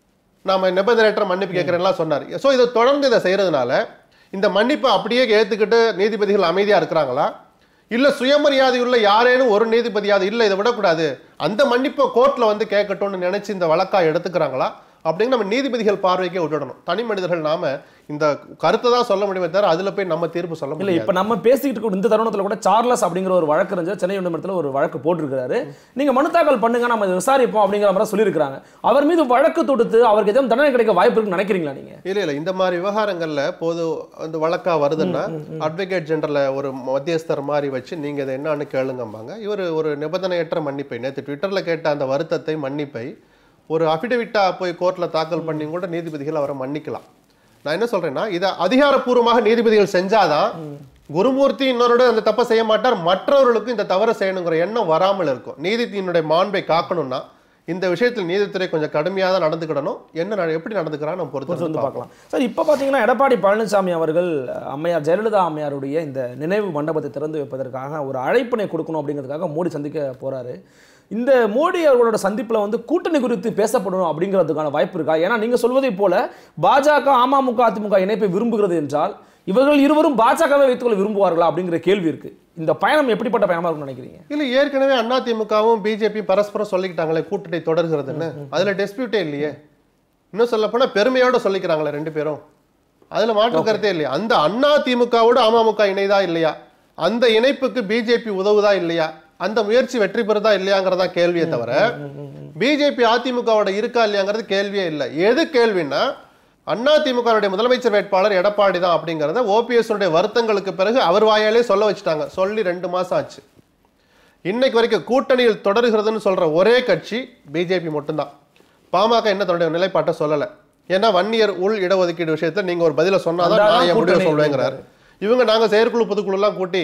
நாம நிபந்தனையற்ற மன்னிப்பு கேட்கிறேன்லாம் சொன்னார் சோ இதை தொடர்ந்து இதை செய்யறதுனால இந்த மன்னிப்பை அப்படியே ஏத்துக்கிட்டு நீதிபதிகள் அமைதியா இருக்கிறாங்களா இல்ல சுயமரியாதை உள்ள யாரேனும் ஒரு நீதிபதியாவது இல்ல இதை விடக்கூடாது அந்த மன்னிப்பை கோர்ட்ல வந்து கேட்கட்டும்னு நினைச்சு இந்த வழக்கா எடுத்துக்கிறாங்களா அப்படின்னு நம்ம நீதிபதிகள் பார்வைக்கே விட்டுடணும் தனி மனிதர்கள் நாம இந்த கருத்தை தான் சொல்ல முடியுமே தவிர அதுல போய் நம்ம தீர்ப்பு சொல்ல இல்ல முடியாது இப்ப நம்ம பேசிக்கிட்டு இருக்க இந்த தருணத்துல கூட சார்லஸ் அப்படிங்கிற ஒரு வழக்கறிஞர் சென்னை உயர்நீதிமன்றத்தில் ஒரு வழக்கு போட்டிருக்காரு நீங்க மனு தாக்கல் பண்ணுங்க நம்ம இதை விசாரிப்போம் அப்படிங்கிற மாதிரி சொல்லியிருக்காங்க அவர் மீது வழக்கு தொடுத்து அவருக்கு எதுவும் தண்டனை கிடைக்க வாய்ப்பு இருக்குன்னு நினைக்கிறீங்களா நீங்க இல்ல இல்ல இந்த மாதிரி விவகாரங்கள்ல போது அந்த வழக்கா வருதுன்னா அட்வொகேட் ஜெனரல்ல ஒரு மத்தியஸ்தர் மாதிரி வச்சு நீங்க இதை என்னன்னு கேளுங்கம்பாங்க இவர் ஒரு நிபந்தனையற்ற மன்னிப்பை நேற்று ட்விட்டர்ல கேட்ட அந்த வருத்தத்தை மன்னிப்பை ஒரு அஃபிடவிட்டா போய் கோர்ட்ல தாக்கல் பண்ணி கூட நீதிபதிகள் அவரை மன்னிக்கலாம் நான் என்ன சொல்றேன்னா இதை அதிகாரப்பூர்வமாக நீதிபதிகள் செஞ்சாதான் குருமூர்த்தி இன்னொரு அந்த தப்பை செய்ய மாட்டார் மற்றவர்களுக்கும் இந்த தவறை செய்யணுங்கிற எண்ணம் வராமல் இருக்கும் நீதித்தினுடைய மாண்பை காக்கணும்னா இந்த விஷயத்தில் நீதித்துறை கொஞ்சம் கடுமையாக தான் நடந்துக்கிடணும் என்ன நட- எப்படி நடந்துக்கிறான்னு நம்ம பொறுத்து பொறுத்து வந்து வந்து பார்க்கலாம் சார் இப்போ பார்த்தீங்கன்னா எடப்பாடி பழனிசாமி அவர்கள் அம்மையார் ஜெயலலிதா அம்மையாருடைய இந்த நினைவு மண்டபத்தை திறந்து வைப்பதற்காக ஒரு அழைப்பினை கொடுக்கணும் அப்படிங்கிறதுக்காக மோடி சந்திக்க போறாரு இந்த மோடி அவர்களோட சந்திப்புல வந்து கூட்டணி குறித்து பேசப்படணும் அப்படிங்கிறதுக்கான வாய்ப்பு இருக்கா ஏன்னா நீங்க சொல்வதை போல பாஜக அமமுக அதிமுக இணைப்பை விரும்புகிறது என்றால் இவர்கள் இருவரும் பாஜகவை வைத்துக்கொள்ள விரும்புவார்களா அப்படிங்கிற கேள்வி இருக்கு இந்த பயணம் எப்படிப்பட்ட பயணமா இருக்கும்னு நினைக்கிறீங்க இல்ல ஏற்கனவே அதிமுகவும் பிஜேபி பரஸ்பரம் சொல்லிக்கிட்டாங்களே கூட்டணி தொடர்கிறதுன்னு அதுல டிஸ்பியூட்டே இல்லையே இன்னும் சொல்ல போனா பெருமையோட சொல்லிக்கிறாங்களே ரெண்டு பேரும் அதுல மாற்று கருத்தே இல்லையா அந்த அண்ணா திமுகவோட அமமுக இணைதா இல்லையா அந்த இணைப்புக்கு பிஜேபி உதவுதா இல்லையா அந்த முயற்சி வெற்றி பெறுதா இல்லையாங்கிறதா கேள்வியே தவிர பிஜேபி அதிமுகவோட இருக்கா இல்லையாங்கிறது கேள்வியே இல்லை எது கேள்வின்னா அண்ணா திமுகவுடைய முதலமைச்சர் வேட்பாளர் எடப்பாடி தான் அப்படிங்கறத ஓபிஎஸ் உடைய வருத்தங்களுக்கு பிறகு அவர் வாயாலே சொல்ல வச்சுட்டாங்க சொல்லி ரெண்டு மாசம் ஆச்சு இன்னைக்கு வரைக்கும் கூட்டணியில் தொடர்கிறதுன்னு சொல்ற ஒரே கட்சி பிஜேபி மட்டும்தான் பாமக என்ன தன்னுடைய நிலைப்பாட்டை சொல்லல ஏன்னா வன்னியர் உள் இடஒதுக்கீடு விஷயத்துல நீங்க ஒரு பதில சொன்னாதான் அதான் நான் என் முடிவை கூட்டணி சொல்வேங்கிறாரு இவங்க நாங்க செயற்குழு பொதுக்குழு எல்லாம் கூட்டி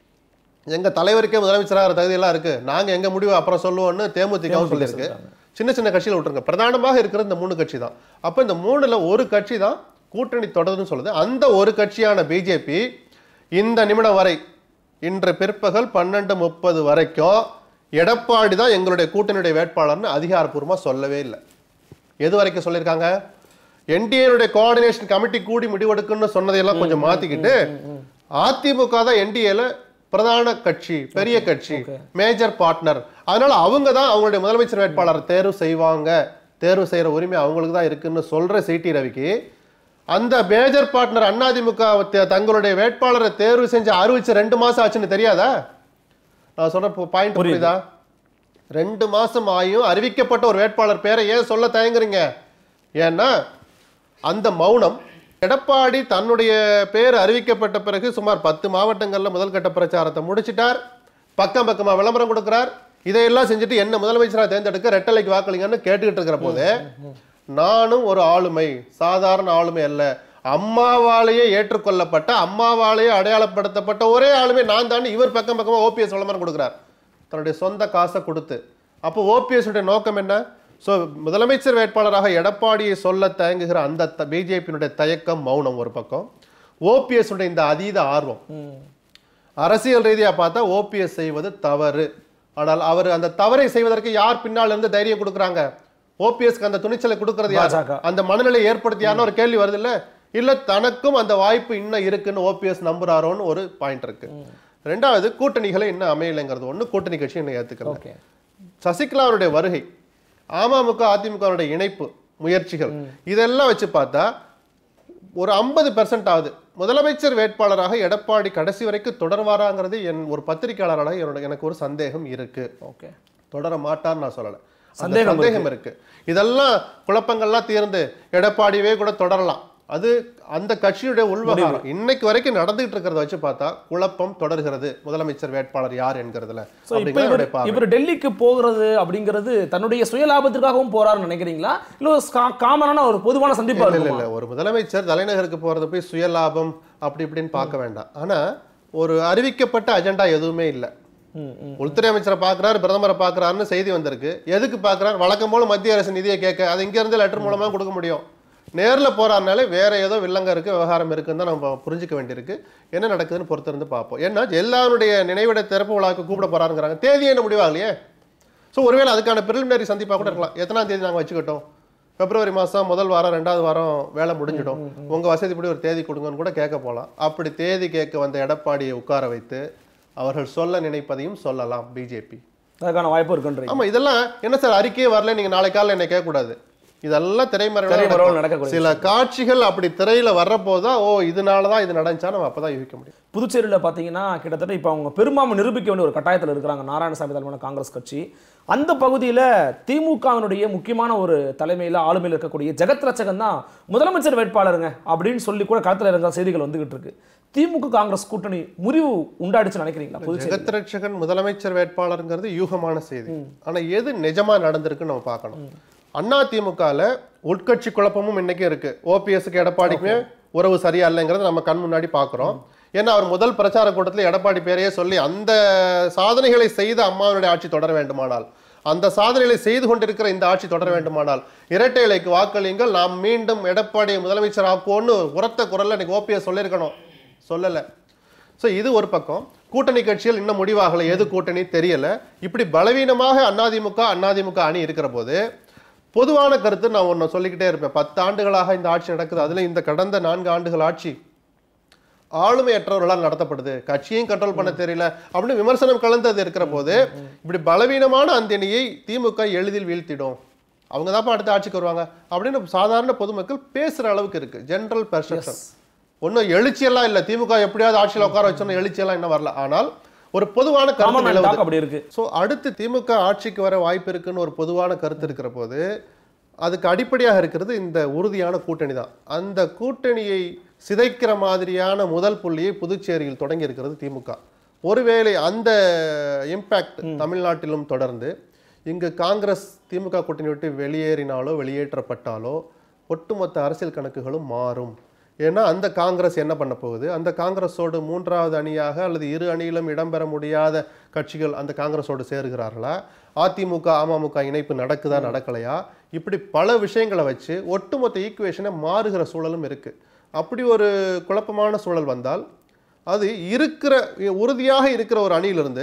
எங்க தலைவருக்கே முதலமைச்சராகிற தகுதியெல்லாம் இருக்கு நாங்க எங்க முடிவை அப்புறம் சொல்லுவோம்னு தேமுதிகவும் சொல்லியிருக்கு சின்ன சின்ன கட்சியில் விட்டுருங்க பிரதானமாக இருக்கிற இந்த மூணு கட்சி தான் அப்ப இந்த மூணுல ஒரு கட்சி தான் கூட்டணி தொடருதுன்னு சொல்லுது அந்த ஒரு கட்சியான பிஜேபி இந்த நிமிடம் வரை இன்று பிற்பகல் பன்னெண்டு முப்பது வரைக்கும் எடப்பாடி தான் எங்களுடைய கூட்டணியுடைய வேட்பாளர்னு அதிகாரப்பூர்வமா சொல்லவே இல்லை எது வரைக்கும் சொல்லியிருக்காங்க என்டிஏனுடைய கோஆர்டினேஷன் கமிட்டி கூடி முடிவெடுக்குன்னு சொன்னதையெல்லாம் கொஞ்சம் மாத்திக்கிட்டு அதிமுக தான் என்டிஏல பிரதான கட்சி பெரிய கட்சி மேஜர் பார்ட்னர் அதனால அவங்க தான் அவங்களுடைய முதலமைச்சர் வேட்பாளரை தேர்வு செய்வாங்க தேர்வு செய்யற உரிமை அவங்களுக்கு தான் இருக்குன்னு சொல்ற சிடி ரவிக்கு அந்த மேஜர் பார்ட்னர் அதிமுக த- தங்களுடைய வேட்பாளரை தேர்வு செஞ்சு அறிவிச்சு ரெண்டு மாசம் ஆச்சுன்னு தெரியாதா நான் சொல்ற பாயிண்ட் புரியுதா ரெண்டு மாசம் ஆயும் அறிவிக்கப்பட்ட ஒரு வேட்பாளர் பேரை ஏன் சொல்ல தயங்குறீங்க ஏன்னா அந்த மௌனம் எடப்பாடி தன்னுடைய பேர் அறிவிக்கப்பட்ட பிறகு சுமார் பத்து மாவட்டங்கள்ல முதல் கட்ட பிரச்சாரத்தை முடிச்சிட்டார் பக்கம் பக்கமா விளம்பரம் கொடுக்கிறார் இதையெல்லாம் செஞ்சுட்டு என்ன முதலமைச்சரா தேர்ந்தெடுக்க ரெட்டலைக்கு வாக்களிங்கன்னு கேட்டுக்கிட்டு இருக்கிற போது நானும் ஒரு ஆளுமை சாதாரண ஆளுமை அல்ல அம்மாவாலேயே ஏற்றுக்கொள்ளப்பட்ட அம்மாவாலேயே அடையாளப்படுத்தப்பட்ட ஒரே ஆளுமை நான் தான் இவர் பக்கம் பக்கமா ஓபிஎஸ் விளம்பரம் கொடுக்கிறார் தன்னுடைய சொந்த காசை கொடுத்து அப்போ ஓபிஎஸ் உடைய நோக்கம் என்ன சோ முதலமைச்சர் வேட்பாளராக எடப்பாடியை சொல்ல தயங்குகிற அந்த பிஜேபியினுடைய தயக்கம் மௌனம் ஒரு பக்கம் ஓபிஎஸ் உடைய இந்த அதீத ஆர்வம் அரசியல் ரீதியா பார்த்தா ஓபிஎஸ் செய்வது தவறு ஆனால் அவர் அந்த தவறை செய்வதற்கு யார் பின்னால் இருந்து தைரியம் கொடுக்குறாங்க ஓபிஎஸ்க்கு அந்த துணிச்சலை கொடுக்கறது யார் பாஜக. அந்த மனநிலை ஏற்படுத்தியான்னு ஒரு கேள்வி வருது இல்ல இல்ல தனக்கும் அந்த வாய்ப்பு இன்னும் இருக்குன்னு ஓபிஎஸ் நம்புறாரோன்னு ஒரு பாயிண்ட் இருக்கு ரெண்டாவது கூட்டணிகளை இன்னும் அமையலைங்கிறது ஒண்ணு கூட்டணி கட்சி இன்னும் ஏத்துக்கல ஓகே சசிகலாவுடைய வருகை அமமுக அதிமுகவுடைய இணைப்பு முயற்சிகள் இதெல்லாம் வச்சு பார்த்தா ஒரு ஐம்பது பெர்சன்ட் ஆகுது முதலமைச்சர் வேட்பாளராக எடப்பாடி கடைசி வரைக்கும் தொடர்வாராங்கிறது என் ஒரு பத்திரிகையாளராக என்னோட எனக்கு ஒரு சந்தேகம் இருக்கு ஓகே தொடர மாட்டான்னு நான் சொல்லல அந்த சந்தேகம் சந்தேகம் இருக்கு இதெல்லாம் குழப்பங்கள்லாம் தீர்ந்து எடப்பாடியவே கூட தொடரலாம் அது அந்த கட்சியுடைய உள்வகாரம் இன்னைக்கு வரைக்கும் நடந்துகிட்டு இருக்கிறத வச்சு பார்த்தா குழப்பம் தொடர்கிறது முதலமைச்சர் வேட்பாளர் யார் என்கிறதுல ஸோ இப்போ அப்படிங்கிறது இவர் என்னுடைய பார்வை. இவர் டெல்லிக்கு போகிறது அப்படிங்கிறது தன்னுடைய சுயலாபத்திற்காகவும் போறாருன்னு நினைக்கிறீங்களா இல்லை ஒரு கா- காமனான ஒரு பொதுவான சந்திப்பா இல்ல இல்ல இருக்குமா இல்ல ஒரு முதலமைச்சர் தலைநகருக்கு போறது போய் சுயலாபம் அப்படி இப்படின்னு பார்க்க வேண்டாம் ஆனா ஒரு அறிவிக்கப்பட்ட அஜெண்டா எதுவுமே இல்ல ம், ம். உள்துறை அமைச்சரை பார்க்கறாரு பிரதமரை பார்க்கறாருன்னு செய்தி வந்திருக்கு எதுக்கு பார்க்கறாரு வழக்கம் போல மத்திய அரசு நிதியை கேட்க அது இங்க இருந்து லெட்டர் மூலமா கொடுக்க முடியும் நேர்ல போறாருனாலே வேற ஏதோ வில்லங்க இருக்கு விவகாரம் இருக்குன்னு தான் நம்ம புரிஞ்சுக்க வேண்டியிருக்கு என்ன நடக்குதுன்னு பொறுத்திருந்து பார்ப்போம் ஏன்னா எல்லாருடைய நினைவிட திறப்பு விழாவுக்கு கூப்பிட போறாருங்கிறாங்க தேதி என்ன முடிவாகலையே ஸோ ஒருவேளை அதுக்கான பிரிலிமினரி சந்திப்பா கூட இருக்கலாம் எத்தனாம் தேதி நாங்க வச்சுக்கிட்டோம் பிப்ரவரி மாசம் முதல் வாரம் ரெண்டாவது வாரம் வேலை முடிஞ்சிடும் உங்க வசதிப்படி ஒரு தேதி கொடுங்கன்னு கூட கேட்க போலாம் அப்படி தேதி கேட்க வந்த எடப்பாடியை உட்கார வைத்து அவர்கள் சொல்ல நினைப்பதையும் சொல்லலாம் பிஜேபி அதுக்கான வாய்ப்பு இருக்குன்றீங்க ஆமா இதெல்லாம் என்ன சார் அறிக்கையே வரல நீங்க நாளை காலையில என்னை கேட்கக்கூடாது இதெல்லாம் திரைமறைவில் திரைமறைவு நடக்கக்கூடிய சில காட்சிகள் அப்படி திரையில வர்றப்போதான் ஓ இதனால தான் இது நடந்துச்சா நம்ம அப்பதான் யூகிக்க முடியும் புதுச்சேரியில் பார்த்தீங்கன்னா கிட்டத்தட்ட இப்போ அவங்க பெரும்பான்மை நிரூபிக்க வேண்டிய ஒரு கட்டாயத்தில் இருக்கிறாங்க நாராயணசாமி தலைமையான காங்கிரஸ் கட்சி அந்த பகுதியில் திமுகவினுடைய முக்கியமான ஒரு தலைமையில் ஆளுமையில் இருக்கக்கூடிய ஜெகத் ரச்சகன் தான் முதலமைச்சர் வேட்பாளருங்க அப்படின்னு சொல்லி கூட களத்தில் இருந்த செய்திகள் வந்துகிட்டு இருக்கு திமுக காங்கிரஸ் கூட்டணி முறிவு உண்டாயிடுச்சுன்னு நினைக்கிறீங்களா புதுச்சேரி ஜெகத்ரட்சகன் முதலமைச்சர் வேட்பாளருங்கிறது யூகமான செய்தி ஆனா எது நிஜமா நடந்திருக்குன்னு நம்ம பார்க்கணும் அண்ணா திமுகல உட்கட்சி குழப்பமும் இன்னைக்கு இருக்கு ஓபிஎஸ்க்கு எடப்பாடிக்குமே உறவு சரியா இல்லைங்கிறது நம்ம கண் முன்னாடி பார்க்கிறோம் ஏன்னா அவர் முதல் பிரச்சார கூட்டத்தில் எடப்பாடி பேரையே சொல்லி அந்த சாதனைகளை செய்த அம்மாவுடைய ஆட்சி தொடர வேண்டுமானால் அந்த சாதனைகளை செய்து கொண்டிருக்கிற இந்த ஆட்சி தொடர வேண்டுமானால் இரட்டை இலைக்கு வாக்களியுங்கள் நாம் மீண்டும் எடப்பாடியை முதலமைச்சர் ஆக்குவோன்னு உரத்த குரல்ல இன்னைக்கு ஓபிஎஸ் சொல்லியிருக்கணும் சொல்லலை ஸோ இது ஒரு பக்கம் கூட்டணி கட்சிகள் இன்னும் முடிவாகலை எது கூட்டணி தெரியல இப்படி பலவீனமாக அதிமுக அதிமுக அணி இருக்கிற போது பொதுவான கருத்து நான் ஒன்று சொல்லிக்கிட்டே இருப்பேன் பத்து ஆண்டுகளாக இந்த ஆட்சி நடக்குது அதுல இந்த கடந்த நான்கு ஆண்டுகள் ஆட்சி ஆளுமையற்றவர்களால் நடத்தப்படுது கட்சியையும் கண்ட்ரோல் பண்ண தெரியல அப்படின்னு விமர்சனம் கலந்தது இருக்கிற போது இப்படி பலவீனமான அந்த அணியை திமுக எளிதில் வீழ்த்திடும் அவங்க தான் அடுத்த ஆட்சிக்கு வருவாங்க அப்படின்னு சாதாரண பொதுமக்கள் பேசுற அளவுக்கு இருக்கு ஜெனரல் பெர்செப்ஷன் ஒன்றும் எழுச்சியெல்லாம் இல்லை திமுக எப்படியாவது ஆட்சியில் உட்கார வச்சோன்னு எழுச்சியெல்லாம் இன்னும் வரல ஆனால் ஒரு பொதுவான கருத்து காமன் நிலவுது டாக் அப்படி இருக்கு ஸோ அடுத்து திமுக ஆட்சிக்கு வர வாய்ப்பு இருக்குன்னு ஒரு பொதுவான கருத்து இருக்கிற போது அதுக்கு அடிப்படையாக இருக்கிறது இந்த உறுதியான கூட்டணி தான் அந்த கூட்டணியை சிதைக்கிற மாதிரியான முதல் புள்ளியை புதுச்சேரியில் தொடங்கி இருக்கிறது திமுக ஒருவேளை அந்த இம்பேக்ட் தமிழ்நாட்டிலும் தொடர்ந்து இங்கு காங்கிரஸ் திமுக கூட்டணி விட்டு வெளியேறினாலோ வெளியேற்றப்பட்டாலோ ஒட்டுமொத்த அரசியல் கணக்குகளும் மாறும் ஏன்னா அந்த காங்கிரஸ் என்ன பண்ண போகுது அந்த காங்கிரஸோடு மூன்றாவது அணியாக அல்லது இரு அணியிலும் இடம்பெற முடியாத கட்சிகள் அந்த காங்கிரஸோடு சேருகிறார்களா அதிமுக அமமுக இணைப்பு நடக்குதா நடக்கலையா இப்படி பல விஷயங்களை வச்சு ஒட்டுமொத்த ஈக்குவேஷனை மாறுகிற சூழலும் இருக்கு அப்படி ஒரு குழப்பமான சூழல் வந்தால் அது இருக்கிற உறுதியாக இருக்கிற ஒரு அணியிலிருந்து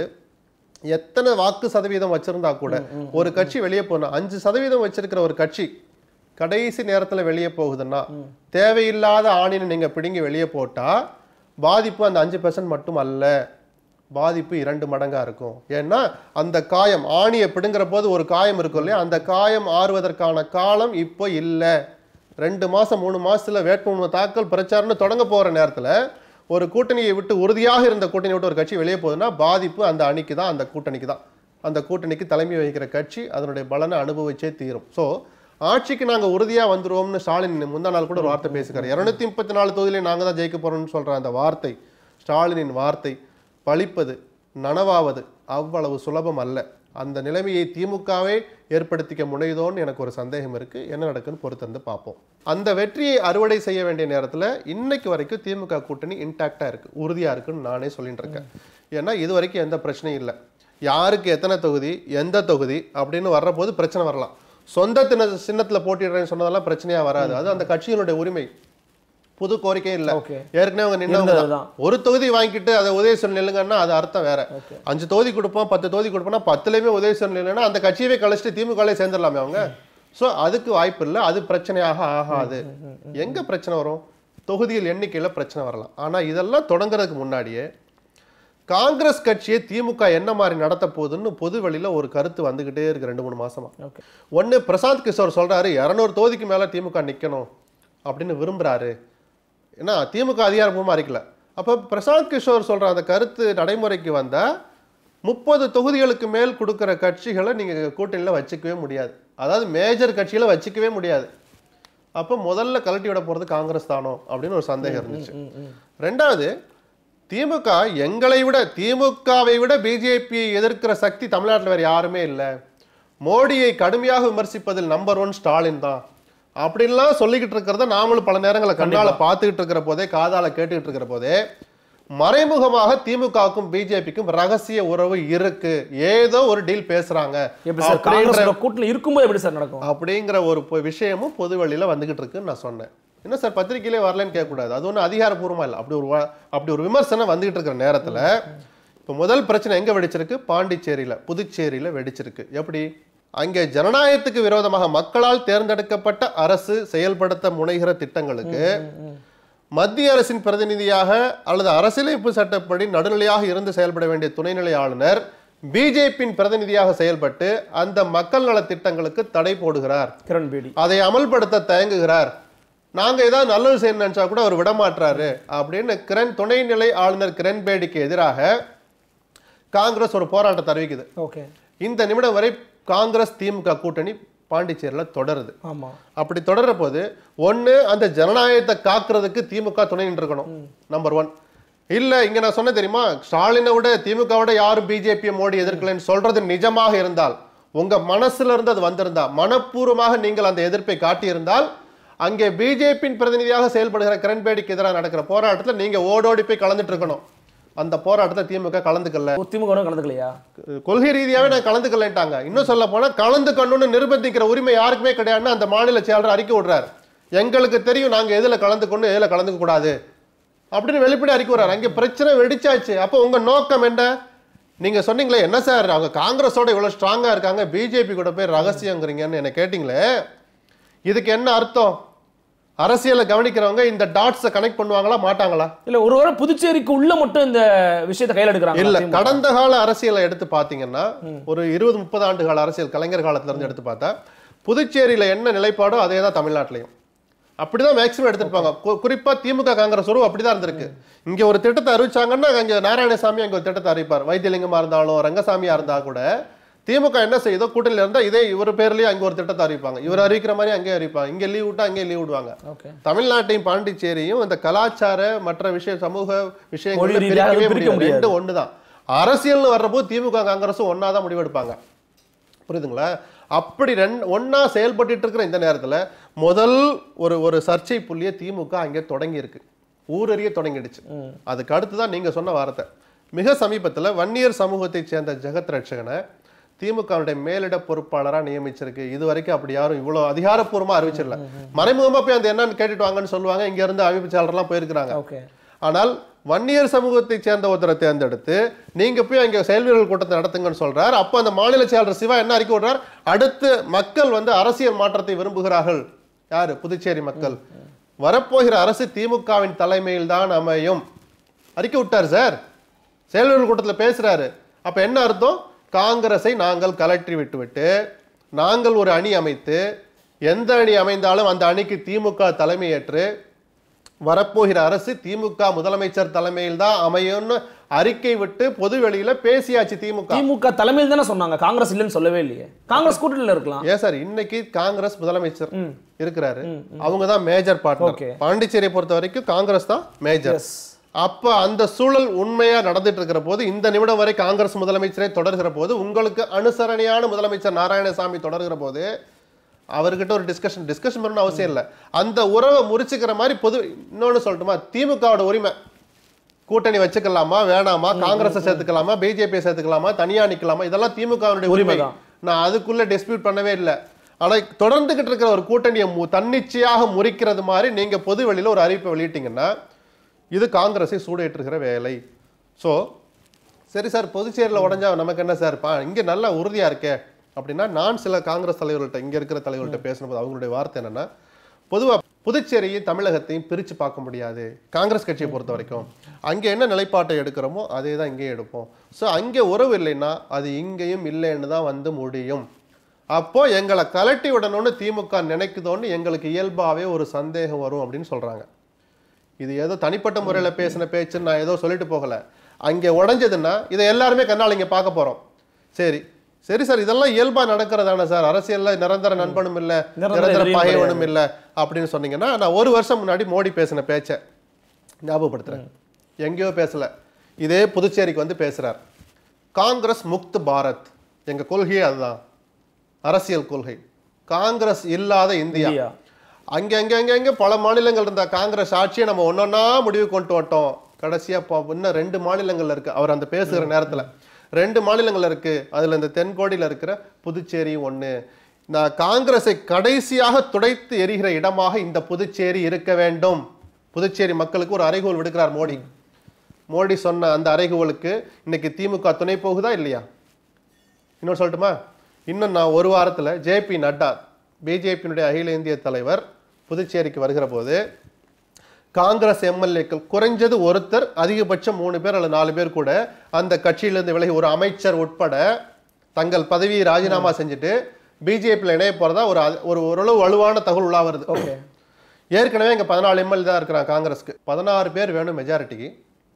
எத்தனை வாக்கு சதவீதம் வச்சிருந்தா கூட ஒரு கட்சி வெளியே போனா அஞ்சு சதவீதம் வச்சிருக்கிற ஒரு கட்சி கடைசி நேரத்துல வெளியே போகுதுன்னா தேவையில்லாத ஆணினை நீங்க பிடுங்கி வெளியே போட்டா பாதிப்பு அந்த அஞ்சு பெர்சன்ட் மட்டும் அல்ல பாதிப்பு இரண்டு மடங்கா இருக்கும் ஏன்னா அந்த காயம் ஆணியை பிடுங்குற போது ஒரு காயம் இருக்கும் இல்லையா அந்த காயம் ஆறுவதற்கான காலம் இப்போ இல்லை ரெண்டு மாசம் மூணு மாசத்துல வேட்புமனு தாக்கல் பிரச்சாரம்னு தொடங்க போற நேரத்துல ஒரு கூட்டணியை விட்டு உறுதியாக இருந்த கூட்டணியை விட்டு ஒரு கட்சி வெளியே போகுதுன்னா பாதிப்பு அந்த அணிக்கு தான் அந்த கூட்டணிக்கு தான் அந்த கூட்டணிக்கு தலைமை வகிக்கிற கட்சி அதனுடைய பலனை அனுபவிச்சே தீரும் ஸோ ஆட்சிக்கு நாங்க உறுதியா வந்துருவோம்னு ஸ்டாலின் முந்தா நாள் கூட ஒரு வார்த்தை பேசுகிறார் இருநூத்தி முப்பத்தி நாலு தொகுதியிலே நாங்க தான் ஜெயிக்க போறோம்னு சொல்ற அந்த வார்த்தை ஸ்டாலினின் வார்த்தை பழிப்பது நனவாவது அவ்வளவு சுலபம் அல்ல அந்த நிலைமையை திமுகவே ஏற்படுத்திக்க முனையுதோன்னு எனக்கு ஒரு சந்தேகம் இருக்கு என்ன நடக்குன்னு பொறுத்திருந்து பார்ப்போம் அந்த வெற்றியை அறுவடை செய்ய வேண்டிய நேரத்துல இன்னைக்கு வரைக்கும் திமுக கூட்டணி இன்டாக்டா இருக்கு உறுதியா இருக்குன்னு நானே சொல்லிட்டு இருக்கேன் ஏன்னா இது வரைக்கும் எந்த பிரச்சனையும் இல்லை யாருக்கு எத்தனை தொகுதி எந்த தொகுதி அப்படின்னு வர்றபோது பிரச்சனை வரலாம் சொந்த தின சின்னத்துல போட்டிடுறேன்னு சொன்னதெல்லாம் பிரச்சனையா வராது அது அந்த கட்சியினுடைய உரிமை புது கோரிக்கை இல்ல Okay. ஏற்கனவே அவங்க நின்னவங்க தான். இருந்ததுதான். ஒரு தொகுதி வாங்கிட்டு அதை உதயசூரன் நில்லுங்கன்னா அது அர்த்தம் வேற Okay. அஞ்சு தொகுதி கொடுப்போம் பத்து தொகுதி கொடுப்போம்னா பத்துலயுமே உதயசூரன் இல்லைன்னா அந்த கட்சியவே கழிச்சிட்டு திமுகலே சேர்ந்துடலாமே அவங்க சோ அதுக்கு வாய்ப்பு இல்லை அது பிரச்சனையாக ஆகாது எங்க பிரச்சனை வரும் தொகுதியில் எண்ணிக்கையில பிரச்சனை வரலாம் ஆனா இதெல்லாம் தொடங்குறதுக்கு முன்னாடியே காங்கிரஸ் கட்சியை திமுக என்ன மாதிரி நடத்த போகுதுன்னு பொது வெளியில ஒரு கருத்து வந்துகிட்டே இருக்கு ரெண்டு மூணு மாசமா ஓகே ஒண்ணு பிரசாந்த் கிஷோர் சொல்றாரு இரநூறு தொகுதிக்கு மேல திமுக நிக்கணும் அப்படின்னு விரும்புறாரு ஏன்னா திமுக அதிகாரப்பூர்வமா அறிக்கல அப்ப பிரசாந்த் கிஷோர் சொல்ற அந்த கருத்து நடைமுறைக்கு வந்தா முப்பது தொகுதிகளுக்கு மேல் கொடுக்கிற கட்சிகளை நீங்க கூட்டணியில வச்சுக்கவே முடியாது அதாவது மேஜர் கட்சியில வச்சுக்கவே முடியாது அப்ப முதல்ல கழட்டி விட போறது காங்கிரஸ் தானோ அப்படின்னு ஒரு சந்தேகம் இருந்துச்சு ரெண்டாவது திமுக எங்களை விட திமுகவை விட பிஜேபியை எதிர்க்கிற சக்தி தமிழ்நாட்டில் வேற யாருமே இல்லை மோடியை கடுமையாக விமர்சிப்பதில் நம்பர் ஒன் ஸ்டாலின் தான் அப்படின்லாம் சொல்லிக்கிட்டு இருக்கிறத நாமளும் பல நேரங்களை கண்ணால பார்த்துக்கிட்டு இருக்கிற போதே காதால கேட்டுக்கிட்டு இருக்கிற போதே மறைமுகமாக திமுகவுக்கும் பிஜேபிக்கும் ரகசிய உறவு இருக்கு ஏதோ ஒரு டீல் பேசுறாங்க எப்படி சார் அப்படின்ற காங்கிரஸ் கூட்டணி இருக்கும்போது எப்படி சார் நடக்கும் அப்படிங்கிற ஒரு பொ- விஷயமும் பொது வெளியில வந்துகிட்டு இருக்குன்னு நான் சொன்னேன் என்ன சார் பத்திரிக்கையிலே வரலன்னு கேட்கக்கூடாது அது ஒன்றும் அதிகாரப்பூர்வமா இல்லை அப்படி ஒரு வ- அப்படி ஒரு விமர்சனம் வந்துகிட்டு இருக்கிற நேரத்துல இப்போ முதல் பிரச்சனை எங்க வெடிச்சிருக்கு பாண்டிச்சேரியில புதுச்சேரியில வெடிச்சிருக்கு எப்படி அங்கே ஜனநாயகத்துக்கு விரோதமாக மக்களால் தேர்ந்தெடுக்கப்பட்ட அரசு செயல்படுத்த முனைகிற திட்டங்களுக்கு மத்திய அரசின் பிரதிநிதியாக அல்லது அரசியலமைப்பு சட்டப்படி நடுநிலையாக இருந்து செயல்பட வேண்டிய துணைநிலை ஆளுநர் பிஜேபியின் பிரதிநிதியாக செயல்பட்டு அந்த மக்கள் நல திட்டங்களுக்கு தடை போடுகிறார் கிரண் பேடி அதை அமல்படுத்த தயங்குகிறார் நாங்க ஏதாவது நல்லது செய்யணும்னு நினைச்சா கூட அவர் விடமாட்டாரு அப்படின்னு கிரண் துணைநிலை ஆளுநர் கிரண் பேடிக்கு எதிராக காங்கிரஸ் ஒரு போராட்டத்தை அறிவிக்குது ஓகே இந்த நிமிடம் வரை காங்கிரஸ் திமுக கூட்டணி பாண்டிச்சேரியில தொடருது ஆமா அப்படி தொடர்ற போது ஒண்ணு அந்த ஜனநாயகத்தை காக்குறதுக்கு திமுக துணை நின்றுக்கணும் நம்பர் ஒன் இல்ல இங்க நான் சொன்ன தெரியுமா ஸ்டாலினை விட திமுக விட யாரும் பிஜேபி மோடி எதிர்க்கலைன்னு சொல்றது நிஜமாக இருந்தால் உங்க மனசுல இருந்து அது வந்திருந்தா மனப்பூர்வமாக நீங்கள் அந்த எதிர்ப்பை காட்டியிருந்தால் அங்கே பிஜேபியின் பிரதிநிதியாக செயல்படுகிற கிரண்பேடிக்கு எதிராக நடக்கிற போராட்டத்துல நீங்க ஓடோடி போய் கலந்துட்டு இருக்கணும் அந்த போராட்டத்தை திமுக கலந்துக்கல திமுக வும் கலந்துக்கலையா கொள்கை ரீதியாவே நான் கலந்துக்கலன்ட்டாங்க இன்னும் சொல்ல போனா கலந்துக்கணும்னு நிர்பந்திக்கிற உரிமை யாருக்குமே கிடையாதுன்னு அந்த மாநில செயலர் அறிக்கை விடுறாரு எங்களுக்கு தெரியும் நாங்க எதுல கலந்துக்கணும் எதுல கலந்துக்க கூடாது அப்படின்னு வெளிப்படை அறிக்கை விடுறாரு அங்க பிரச்சனை வெடிச்சாச்சு அப்போ உங்க நோக்கம் என்ன நீங்க சொன்னீங்களே என்ன சார் அவங்க காங்கிரஸோட இவ்வளவு ஸ்ட்ராங்கா இருக்காங்க பிஜேபி கூட போய் ரகசியங்கிறீங்கன்னு என்ன கேட்டீங்களே இதுக்கு என்ன அர்த்தம் அரசியலை கவனிக்கிறவங்க இந்த டாட்ஸை கனெக்ட் பண்ணுவாங்களா மாட்டாங்களா இல்ல ஒரு வாரம் புதுச்சேரிக்கு உள்ள மட்டும் இந்த விஷயத்தை கையில எடுக்கிறாங்க இல்ல கடந்த கால அரசியலை எடுத்து பாத்தீங்கன்னா ஒரு இருபது முப்பது ஆண்டு கால அரசியல் கலைஞர் காலத்துல இருந்து எடுத்து பார்த்தா புதுச்சேரியில என்ன நிலைப்பாடோ அதே தான் தமிழ்நாட்டிலையும் அப்படிதான் மேக்சிமம் எடுத்துருப்பாங்க கு- குறிப்பா திமுக காங்கிரஸ் உறவு அப்படிதான் இருந்திருக்கு இங்க ஒரு திட்டத்தை அறிவிச்சாங்கன்னா அங்க நாராயணசாமி அங்க ஒரு திட்டத்தை அறிவிப்பார் வைத்தியலிங்கமா இருந்தாலும் ரங்கசாமியா இருந்தா கூட திமுக என்ன செய்யுதோ கூட்டணியில இருந்தா இதே இவர் பேர்லயே அங்க ஒரு திட்டத்தை அறிவிப்பாங்க இவர் அறிவிக்கிற மாதிரி அங்கே அறிவிப்பாங்க இங்க லீவ் விட்டா அங்கே லீவ் விடுவாங்க ஓகே தமிழ்நாட்டையும் பாண்டிச்சேரியும் இந்த கலாச்சார மற்ற விஷய சமூக விஷயங்களை மொழி ரீதியாக பிரிக்கவே பிரிக்க முடியாது முடியாது. ரெண்டு ஒண்ணுதான் அரசியல்னு வர்றப்போ திமுக காங்கிரஸும் ஒண்ணா தான் முடிவெடுப்பாங்க புரியுதுங்களா அப்படி ரெண்டு ஒண்ணா செயல்பட்டுட்டு இருக்கிற இந்த நேரத்துல முதல் ஒரு ஒரு சர்ச்சை புள்ளிய திமுக அங்கே தொடங்கி இருக்கு ஊரறிய தொடங்கிடுச்சு அதுக்கு அடுத்து தான் நீங்க சொன்ன வார்த்தை மிக சமீபத்துல வன்னியர் சமூகத்தைச் சேர்ந்த ஜெகத் ரட்சகனை திமுகவுடைய மேலிட பொறுப்பாளரா நியமிச்சிருக்கு இது வரைக்கும் அப்படி யாரும் இவ்வளவு அதிகாரப்பூர்வமா அறிவிச்சிடல மறைமுகமா போய் அந்த என்னன்னு கேட்டுட்டு வாங்கன்னு சொல்லுவாங்க இங்க இருந்து அமைப்புச்சாளர்லாம் போயிருக்கிறாங்க ஓகே ஆனால் வன்னியர் சமூகத்தைச் சேர்ந்த ஒருத்தரை தேர்ந்தெடுத்து நீங்க போய் அங்க செயல்வீரர்கள் கூட்டத்தை நடத்துங்கன்னு சொல்றார் அப்போ அந்த மாநில செயலர் சிவா என்ன அறிக்கை விடுறார் அடுத்து மக்கள் வந்து அரசியல் மாற்றத்தை விரும்புகிறார்கள் யாரு புதுச்சேரி மக்கள் வரப்போகிற அரசு திமுகவின் தலைமையில் தான் அமையும் அறிக்கை விட்டார் சார் செயல்வீரர்கள் கூட்டத்தில் பேசுறாரு அப்ப என்ன அர்த்தம் காங்கிரஸை நாங்கள் கலற்றி விட்டுவிட்டு நாங்கள் ஒரு அணி அமைத்து எந்த அணி அமைந்தாலும் அந்த அணிக்கு திமுக தலைமையேற்று வரப்போகிற அரசு திமுக முதலமைச்சர் தலைமையில் தான் அமையும்னு அறிக்கை விட்டு பொது வெளியில பேசியாச்சு திமுக திமுக தலைமையில் தானே சொன்னாங்க காங்கிரஸ் இல்லைன்னு சொல்லவே இல்லையே காங்கிரஸ் கூட்டணியில இருக்கலாம் ஏன் சார் இன்னைக்கு காங்கிரஸ் முதலமைச்சர் இருக்கிறாரு அவங்க தான் மேஜர் பார்ட்னர் Okay. பாண்டிச்சேரியை பொறுத்த வரைக்கும் காங்கிரஸ் தான் மேஜர் எஸ் அப்ப அந்த சூழல் உண்மையா நடந்துட்டு இருக்கிற போது இந்த நிமிடம் வரை காங்கிரஸ் முதலமைச்சரே தொடர்கிற போது உங்களுக்கு அனுசரணையான முதலமைச்சர் நாராயணசாமி தொடர்கிற போது அவர்கிட்ட ஒரு டிஸ்கஷன் டிஸ்கஷன் பண்ணணும் அவசியம் இல்லை அந்த உறவை முறிச்சுக்கிற மாதிரி பொது இன்னொன்னு சொல்லட்டுமா திமுகவோட உரிமை கூட்டணி வச்சுக்கலாமா வேணாமா காங்கிரஸை சேர்த்துக்கலாமா பிஜேபி சேர்த்துக்கலாமா தனியா நிக்கலாமா இதெல்லாம் திமுகவுடைய உரிமை உரிமைதான். நான் அதுக்குள்ள டிஸ்பியூட் பண்ணவே இல்லை ஆனா தொடர்ந்துகிட்டு இருக்கிற ஒரு கூட்டணியை மு- தன்னிச்சையாக முறிக்கிறது மாதிரி நீங்க பொது வெளியில ஒரு அறிவிப்பை வெளியிட்டீங்கன்னா இது காங்கிரஸை சூடேற்றுகிற வேலை ஸோ சரி சார் பொதுச்சேரியில் உடஞ்சா நமக்கு என்ன சார் பா இங்கே நல்லா உறுதியாக இருக்கே அப்படின்னா நான் சில காங்கிரஸ் தலைவர்கள்ட்ட இங்கே இருக்கிற தலைவர்கள்ட்ட பேசினபோது அவங்களுடைய வார்த்தை என்னன்னா பொதுவாக புதுச்சேரியை தமிழகத்தையும் பிரித்து பார்க்க முடியாது காங்கிரஸ் கட்சியை பொறுத்த வரைக்கும் அங்கே என்ன நிலைப்பாட்டை எடுக்கிறோமோ அதே தான் இங்கேயும் எடுப்போம் ஸோ அங்கே உறவு இல்லைன்னா அது இங்கேயும் இல்லைன்னு தான் வந்து முடியும் அப்போ எங்களை கலட்டி விடணும்னு திமுக நினைக்குதோன்னு எங்களுக்கு இயல்பாகவே ஒரு சந்தேகம் வரும் அப்படின்னு சொல்கிறாங்க இது ஏதோ தனிப்பட்ட முறையில பேசின பேச்சுன்னு நான் ஏதோ சொல்லிட்டு போகல அங்கே உடைஞ்சதுன்னா இதை எல்லாருமே கண்ணால் இங்கே பார்க்க போறோம் சரி சரி சார் இதெல்லாம் இயல்பா நடக்கிறதானே சார் அரசியல்ல நிரந்தர நண்பனும் இல்ல நிரந்தர நிரந்தர எதிரியும் பகைவனும் இல்ல அப்படின்னு சொன்னீங்கன்னா நான் ஒரு வருஷம் முன்னாடி மோடி பேசின பேச்சை ஞாபகப்படுத்துறேன் எங்கேயோ பேசல இதே புதுச்சேரிக்கு வந்து பேசுறார் காங்கிரஸ் முக்த் பாரத் எங்க கொள்கையே அதுதான் அரசியல் கொள்கை காங்கிரஸ் இல்லாத இந்தியா இந்தியா அங்க அங்க அங்க அங்க பல மாநிலங்கள் இருந்த காங்கிரஸ் ஆட்சியை நம்ம ஒன்னொன்னா முடிவு கொண்டு வந்துட்டோம் கடைசியா பா- இன்னும் ரெண்டு மாநிலங்கள்ல இருக்கு அவர் அந்த பேசுகிற நேரத்துல ரெண்டு மாநிலங்கள்ல இருக்கு அதுல இந்த தென்கோடியில இருக்கிற புதுச்சேரி ஒண்ணு நான் காங்கிரஸை கடைசியாக துடைத்து எரிகிற இடமாக இந்த புதுச்சேரி இருக்க வேண்டும் புதுச்சேரி மக்களுக்கு ஒரு அறைகோல் விடுக்கிறார் மோடி மோடி சொன்ன அந்த அறைகோலுக்கு இன்னைக்கு திமுக துணை போகுதா இல்லையா இன்னொரு சொல்லட்டுமா இன்னும் நான் ஒரு வாரத்துல ஜேபி நட்டா பிஜேபியினுடைய அகில இந்திய தலைவர் புதுச்சேரிக்கு வருகிற போது காங்கிரஸ் எம்எல்ஏக்கள் குறைஞ்சது ஒருத்தர் அதிகபட்சம் மூணு பேர் அல்லது நாலு பேர் கூட அந்த கட்சியிலிருந்து விலகி ஒரு அமைச்சர் உட்பட தங்கள் பதவியை ராஜினாமா செஞ்சுட்டு பிஜேபியில் இணைய போறதா ஒரு அ- ஒரு ஓரளவு வலுவான தகவல் உலா வருது ஓகே ஏற்கனவே இங்க பதினாலு எம்எல்ஏ தான் இருக்கிறாங்க காங்கிரஸ்க்கு பதினாறு பேர் வேணும் மெஜாரிட்டிக்கு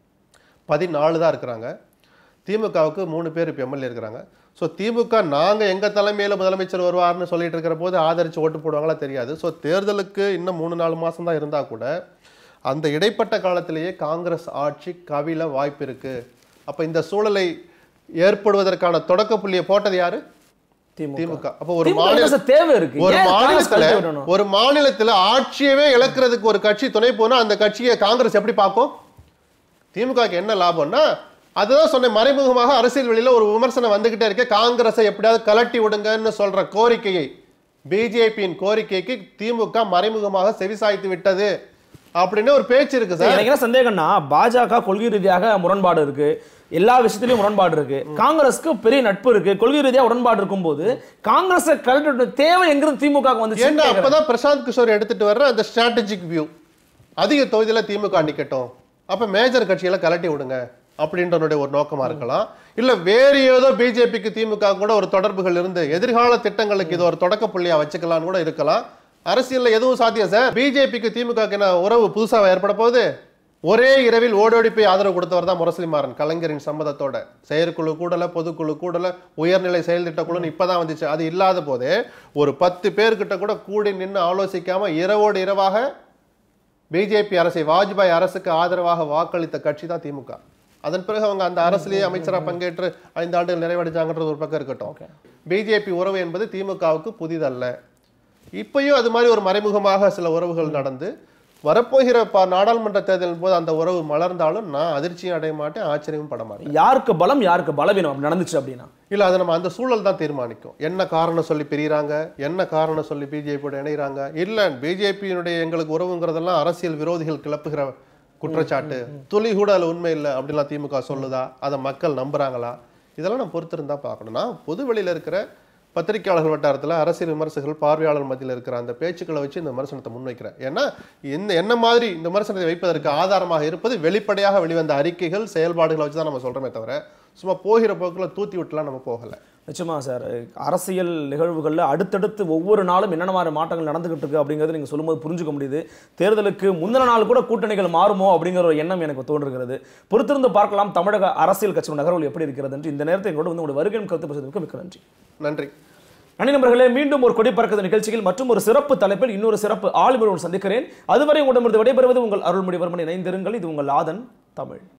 பதினாலு தான் இருக்கிறாங்க திமுகவுக்கு மூணு பேர் இப்போ எம்எல்ஏ இருக்கிறாங்க ஸோ திமுக நாங்கள் எங்கள் தலைமையில் முதலமைச்சர் வருவார்னு சொல்லிட்டு இருக்கிற போது ஆதரித்து ஓட்டு போடுவாங்களா தெரியாது ஸோ தேர்தலுக்கு இன்னும் மூணு நாலு மாதம் தான் இருந்தால் கூட அந்த இடைப்பட்ட காலத்திலேயே காங்கிரஸ் ஆட்சி கவிழ வாய்ப்பு இருக்கு அப்போ இந்த சூழலை ஏற்படுவதற்கான தொடக்க புள்ளியை போட்டது யாரு திமுக திமுக அப்போ ஒரு திமுக மாநில என்ன சார் தேவை இருக்கு ஒரு ஏன் காங்கிரஸ் மாநிலத்துல கழட்டி விடணும்? ஒரு மாநிலத்துல ஆட்சியவே இழக்கிறதுக்கு ஒரு கட்சி துணை போனா அந்த கட்சியை காங்கிரஸ் எப்படி பார்க்கும் திமுகக்கு என்ன லாபம்னா அதுதான் சொன்னேன் மறைமுகமாக அரசியல் வெளியில ஒரு விமர்சனம் வந்துகிட்டே இருக்கு காங்கிரஸை எப்படியாவது கலட்டி விடுங்கன்னு சொல்ற கோரிக்கையை பிஜேபியின் கோரிக்கைக்கு திமுக மறைமுகமாக செவிசாய்த்து விட்டது அப்படின்னு ஒரு பேச்சு இருக்கு சார் எனக்கு என்ன சந்தேகம்னா பாஜக கொள்கை ரீதியாக முரண்பாடு இருக்கு எல்லா விஷயத்திலயும் முரண்பாடு இருக்கு காங்கிரஸ்க்கு பெரிய நட்பு இருக்கு கொள்கை ரீதியா உடன்பாடு இருக்கும்போது காங்கிரஸை கழட்ட தேவை எங்கிருந்து திமுக வந்து ஏன்னா அப்பதான் பிரசாந்த் கிஷோர் எடுத்துட்டு வர்ற அந்த ஸ்ட்ராட்டஜிக் வியூ அதிக தொகுதியில திமுக நிக்கட்டும் அப்ப மேஜர் கட்சிகளை கலட்டி விடுங்க அப்படின்றனுடைய ஒரு நோக்கமா இருக்கலாம் இல்ல வேறு ஏதோ பிஜேபிக்கு திமுக கூட ஒரு தொடர்புகள் இருந்து எதிர்கால திட்டங்களுக்கு இது ஒரு தொடக்க புள்ளியா வச்சுக்கலாம்னு கூட இருக்கலாம் அரசியல்ல எதுவும் சாத்தியம் சார் பிஜேபிக்கு திமுக என்ன உறவு புதுசா ஏற்பட போகுது ஒரே இரவில் ஓடோடி போய் ஆதரவு கொடுத்தவர் தான் முரசலிமாறன் கலைஞரின் சம்மதத்தோட செயற்குழு கூடல பொதுக்குழு கூடல உயர்நிலை செயல் திட்ட குழுன்னு இப்பதான் வந்துச்சு அது இல்லாத போதே ஒரு பத்து பேர்கிட்ட கூட கூடி நின்று ஆலோசிக்காம இரவோடு இரவாக பிஜேபி அரசை வாஜ்பாய் அரசுக்கு ஆதரவாக வாக்களித்த கட்சி தான் திமுக அதன் பிறகு அவங்க அந்த அரசுலயே அமைச்சரா பங்கேற்று ஐந்து ஆண்டுகள் நிறைவடைஞ்சாங்கன்றது ஒரு பக்கம் இருக்கட்டும் பிஜேபி உறவு என்பது திமுகவுக்கு புதிதல்ல இப்பயும் அது மாதிரி ஒரு மறைமுகமாக சில உறவுகள் நடந்து வரப்போகிற பா- நாடாளுமன்ற தேர்தலின் போது அந்த உறவு மலர்ந்தாலும் நான் அதிர்ச்சியும் அடைய மாட்டேன் ஆச்சரியமும் பட மாட்டேன் யாருக்கு பலம் யாருக்கு பலவீனம் அப்படி நடந்துச்சு அப்படின்னா இல்ல அதை நம்ம அந்த சூழல் தான் தீர்மானிக்கும் என்ன காரணம் சொல்லி பிரிகிறாங்க என்ன காரணம் சொல்லி பிஜேபியோட இணைகிறாங்க இல்ல பிஜேபியினுடைய எங்களுக்கு உறவுங்கிறதெல்லாம் அரசியல் விரோதிகள் கிளப்புகிற குற்றச்சாட்டு துளி கூட அதுல உண்மை இல்லை அப்படின்லாம் திமுக சொல்லுதா அதை மக்கள் நம்புறாங்களா இதெல்லாம் நம்ம பொறுத்திருந்தா பார்க்கணும் நான் பொது வெளியில இருக்கிற பத்திரிகையாளர்கள் வட்டாரத்துல அரசியல் விமர்சகர்கள் பார்வையாளர் மத்தியில் இருக்கிற அந்த பேச்சுக்களை வச்சு இந்த விமர்சனத்தை முன்வைக்கிறேன் ஏன்னா இந்த என்ன மாதிரி இந்த விமர்சனத்தை வைப்பதற்கு ஆதாரமாக இருப்பது வெளிப்படையாக வெளிவந்த அறிக்கைகள் செயல்பாடுகளை வச்சு தான் நம்ம சொல்றோமே தவிர சும்மா போகிற போக்குல தூத்தி விட்டுலாம் நம்ம போகல நிச்சயமா சார் அரசியல் நிகழ்வுகளில் அடுத்தடுத்து ஒவ்வொரு நாளும் என்னென்ன மாதிரி மாற்றங்கள் நடந்துகிட்டு இருக்கு அப்படிங்கிறது நீங்கள் சொல்லும்போது புரிஞ்சுக்க முடியுது தேர்தலுக்கு முந்தின நாள் கூட கூட்டணிகள் மாறுமோ அப்படிங்கிற ஒரு எண்ணம் எனக்கு தோன்றுகிறது பொறுத்திருந்து பார்க்கலாம் தமிழக அரசியல் கட்சியின் நகர்வுகள் எப்படி இருக்கிறது என்று இந்த நேரத்தை எங்களோட வந்து உங்களுடைய வருகையின் கருத்து பேசுவதற்கு மிக்க நன்றி நன்றி நன்றி நண்பர்களே மீண்டும் ஒரு கொடி பறக்குது நிகழ்ச்சியில் மற்றும் ஒரு சிறப்பு தலைப்பில் இன்னொரு சிறப்பு ஆளுமையோடு சந்திக்கிறேன் அதுவரை உங்களிடமிருந்து விடைபெறுவது உங்கள் அருள்மொழிவர்மன் இணைந்திருங்கள் இது உங்கள் ஆதன் தமிழ்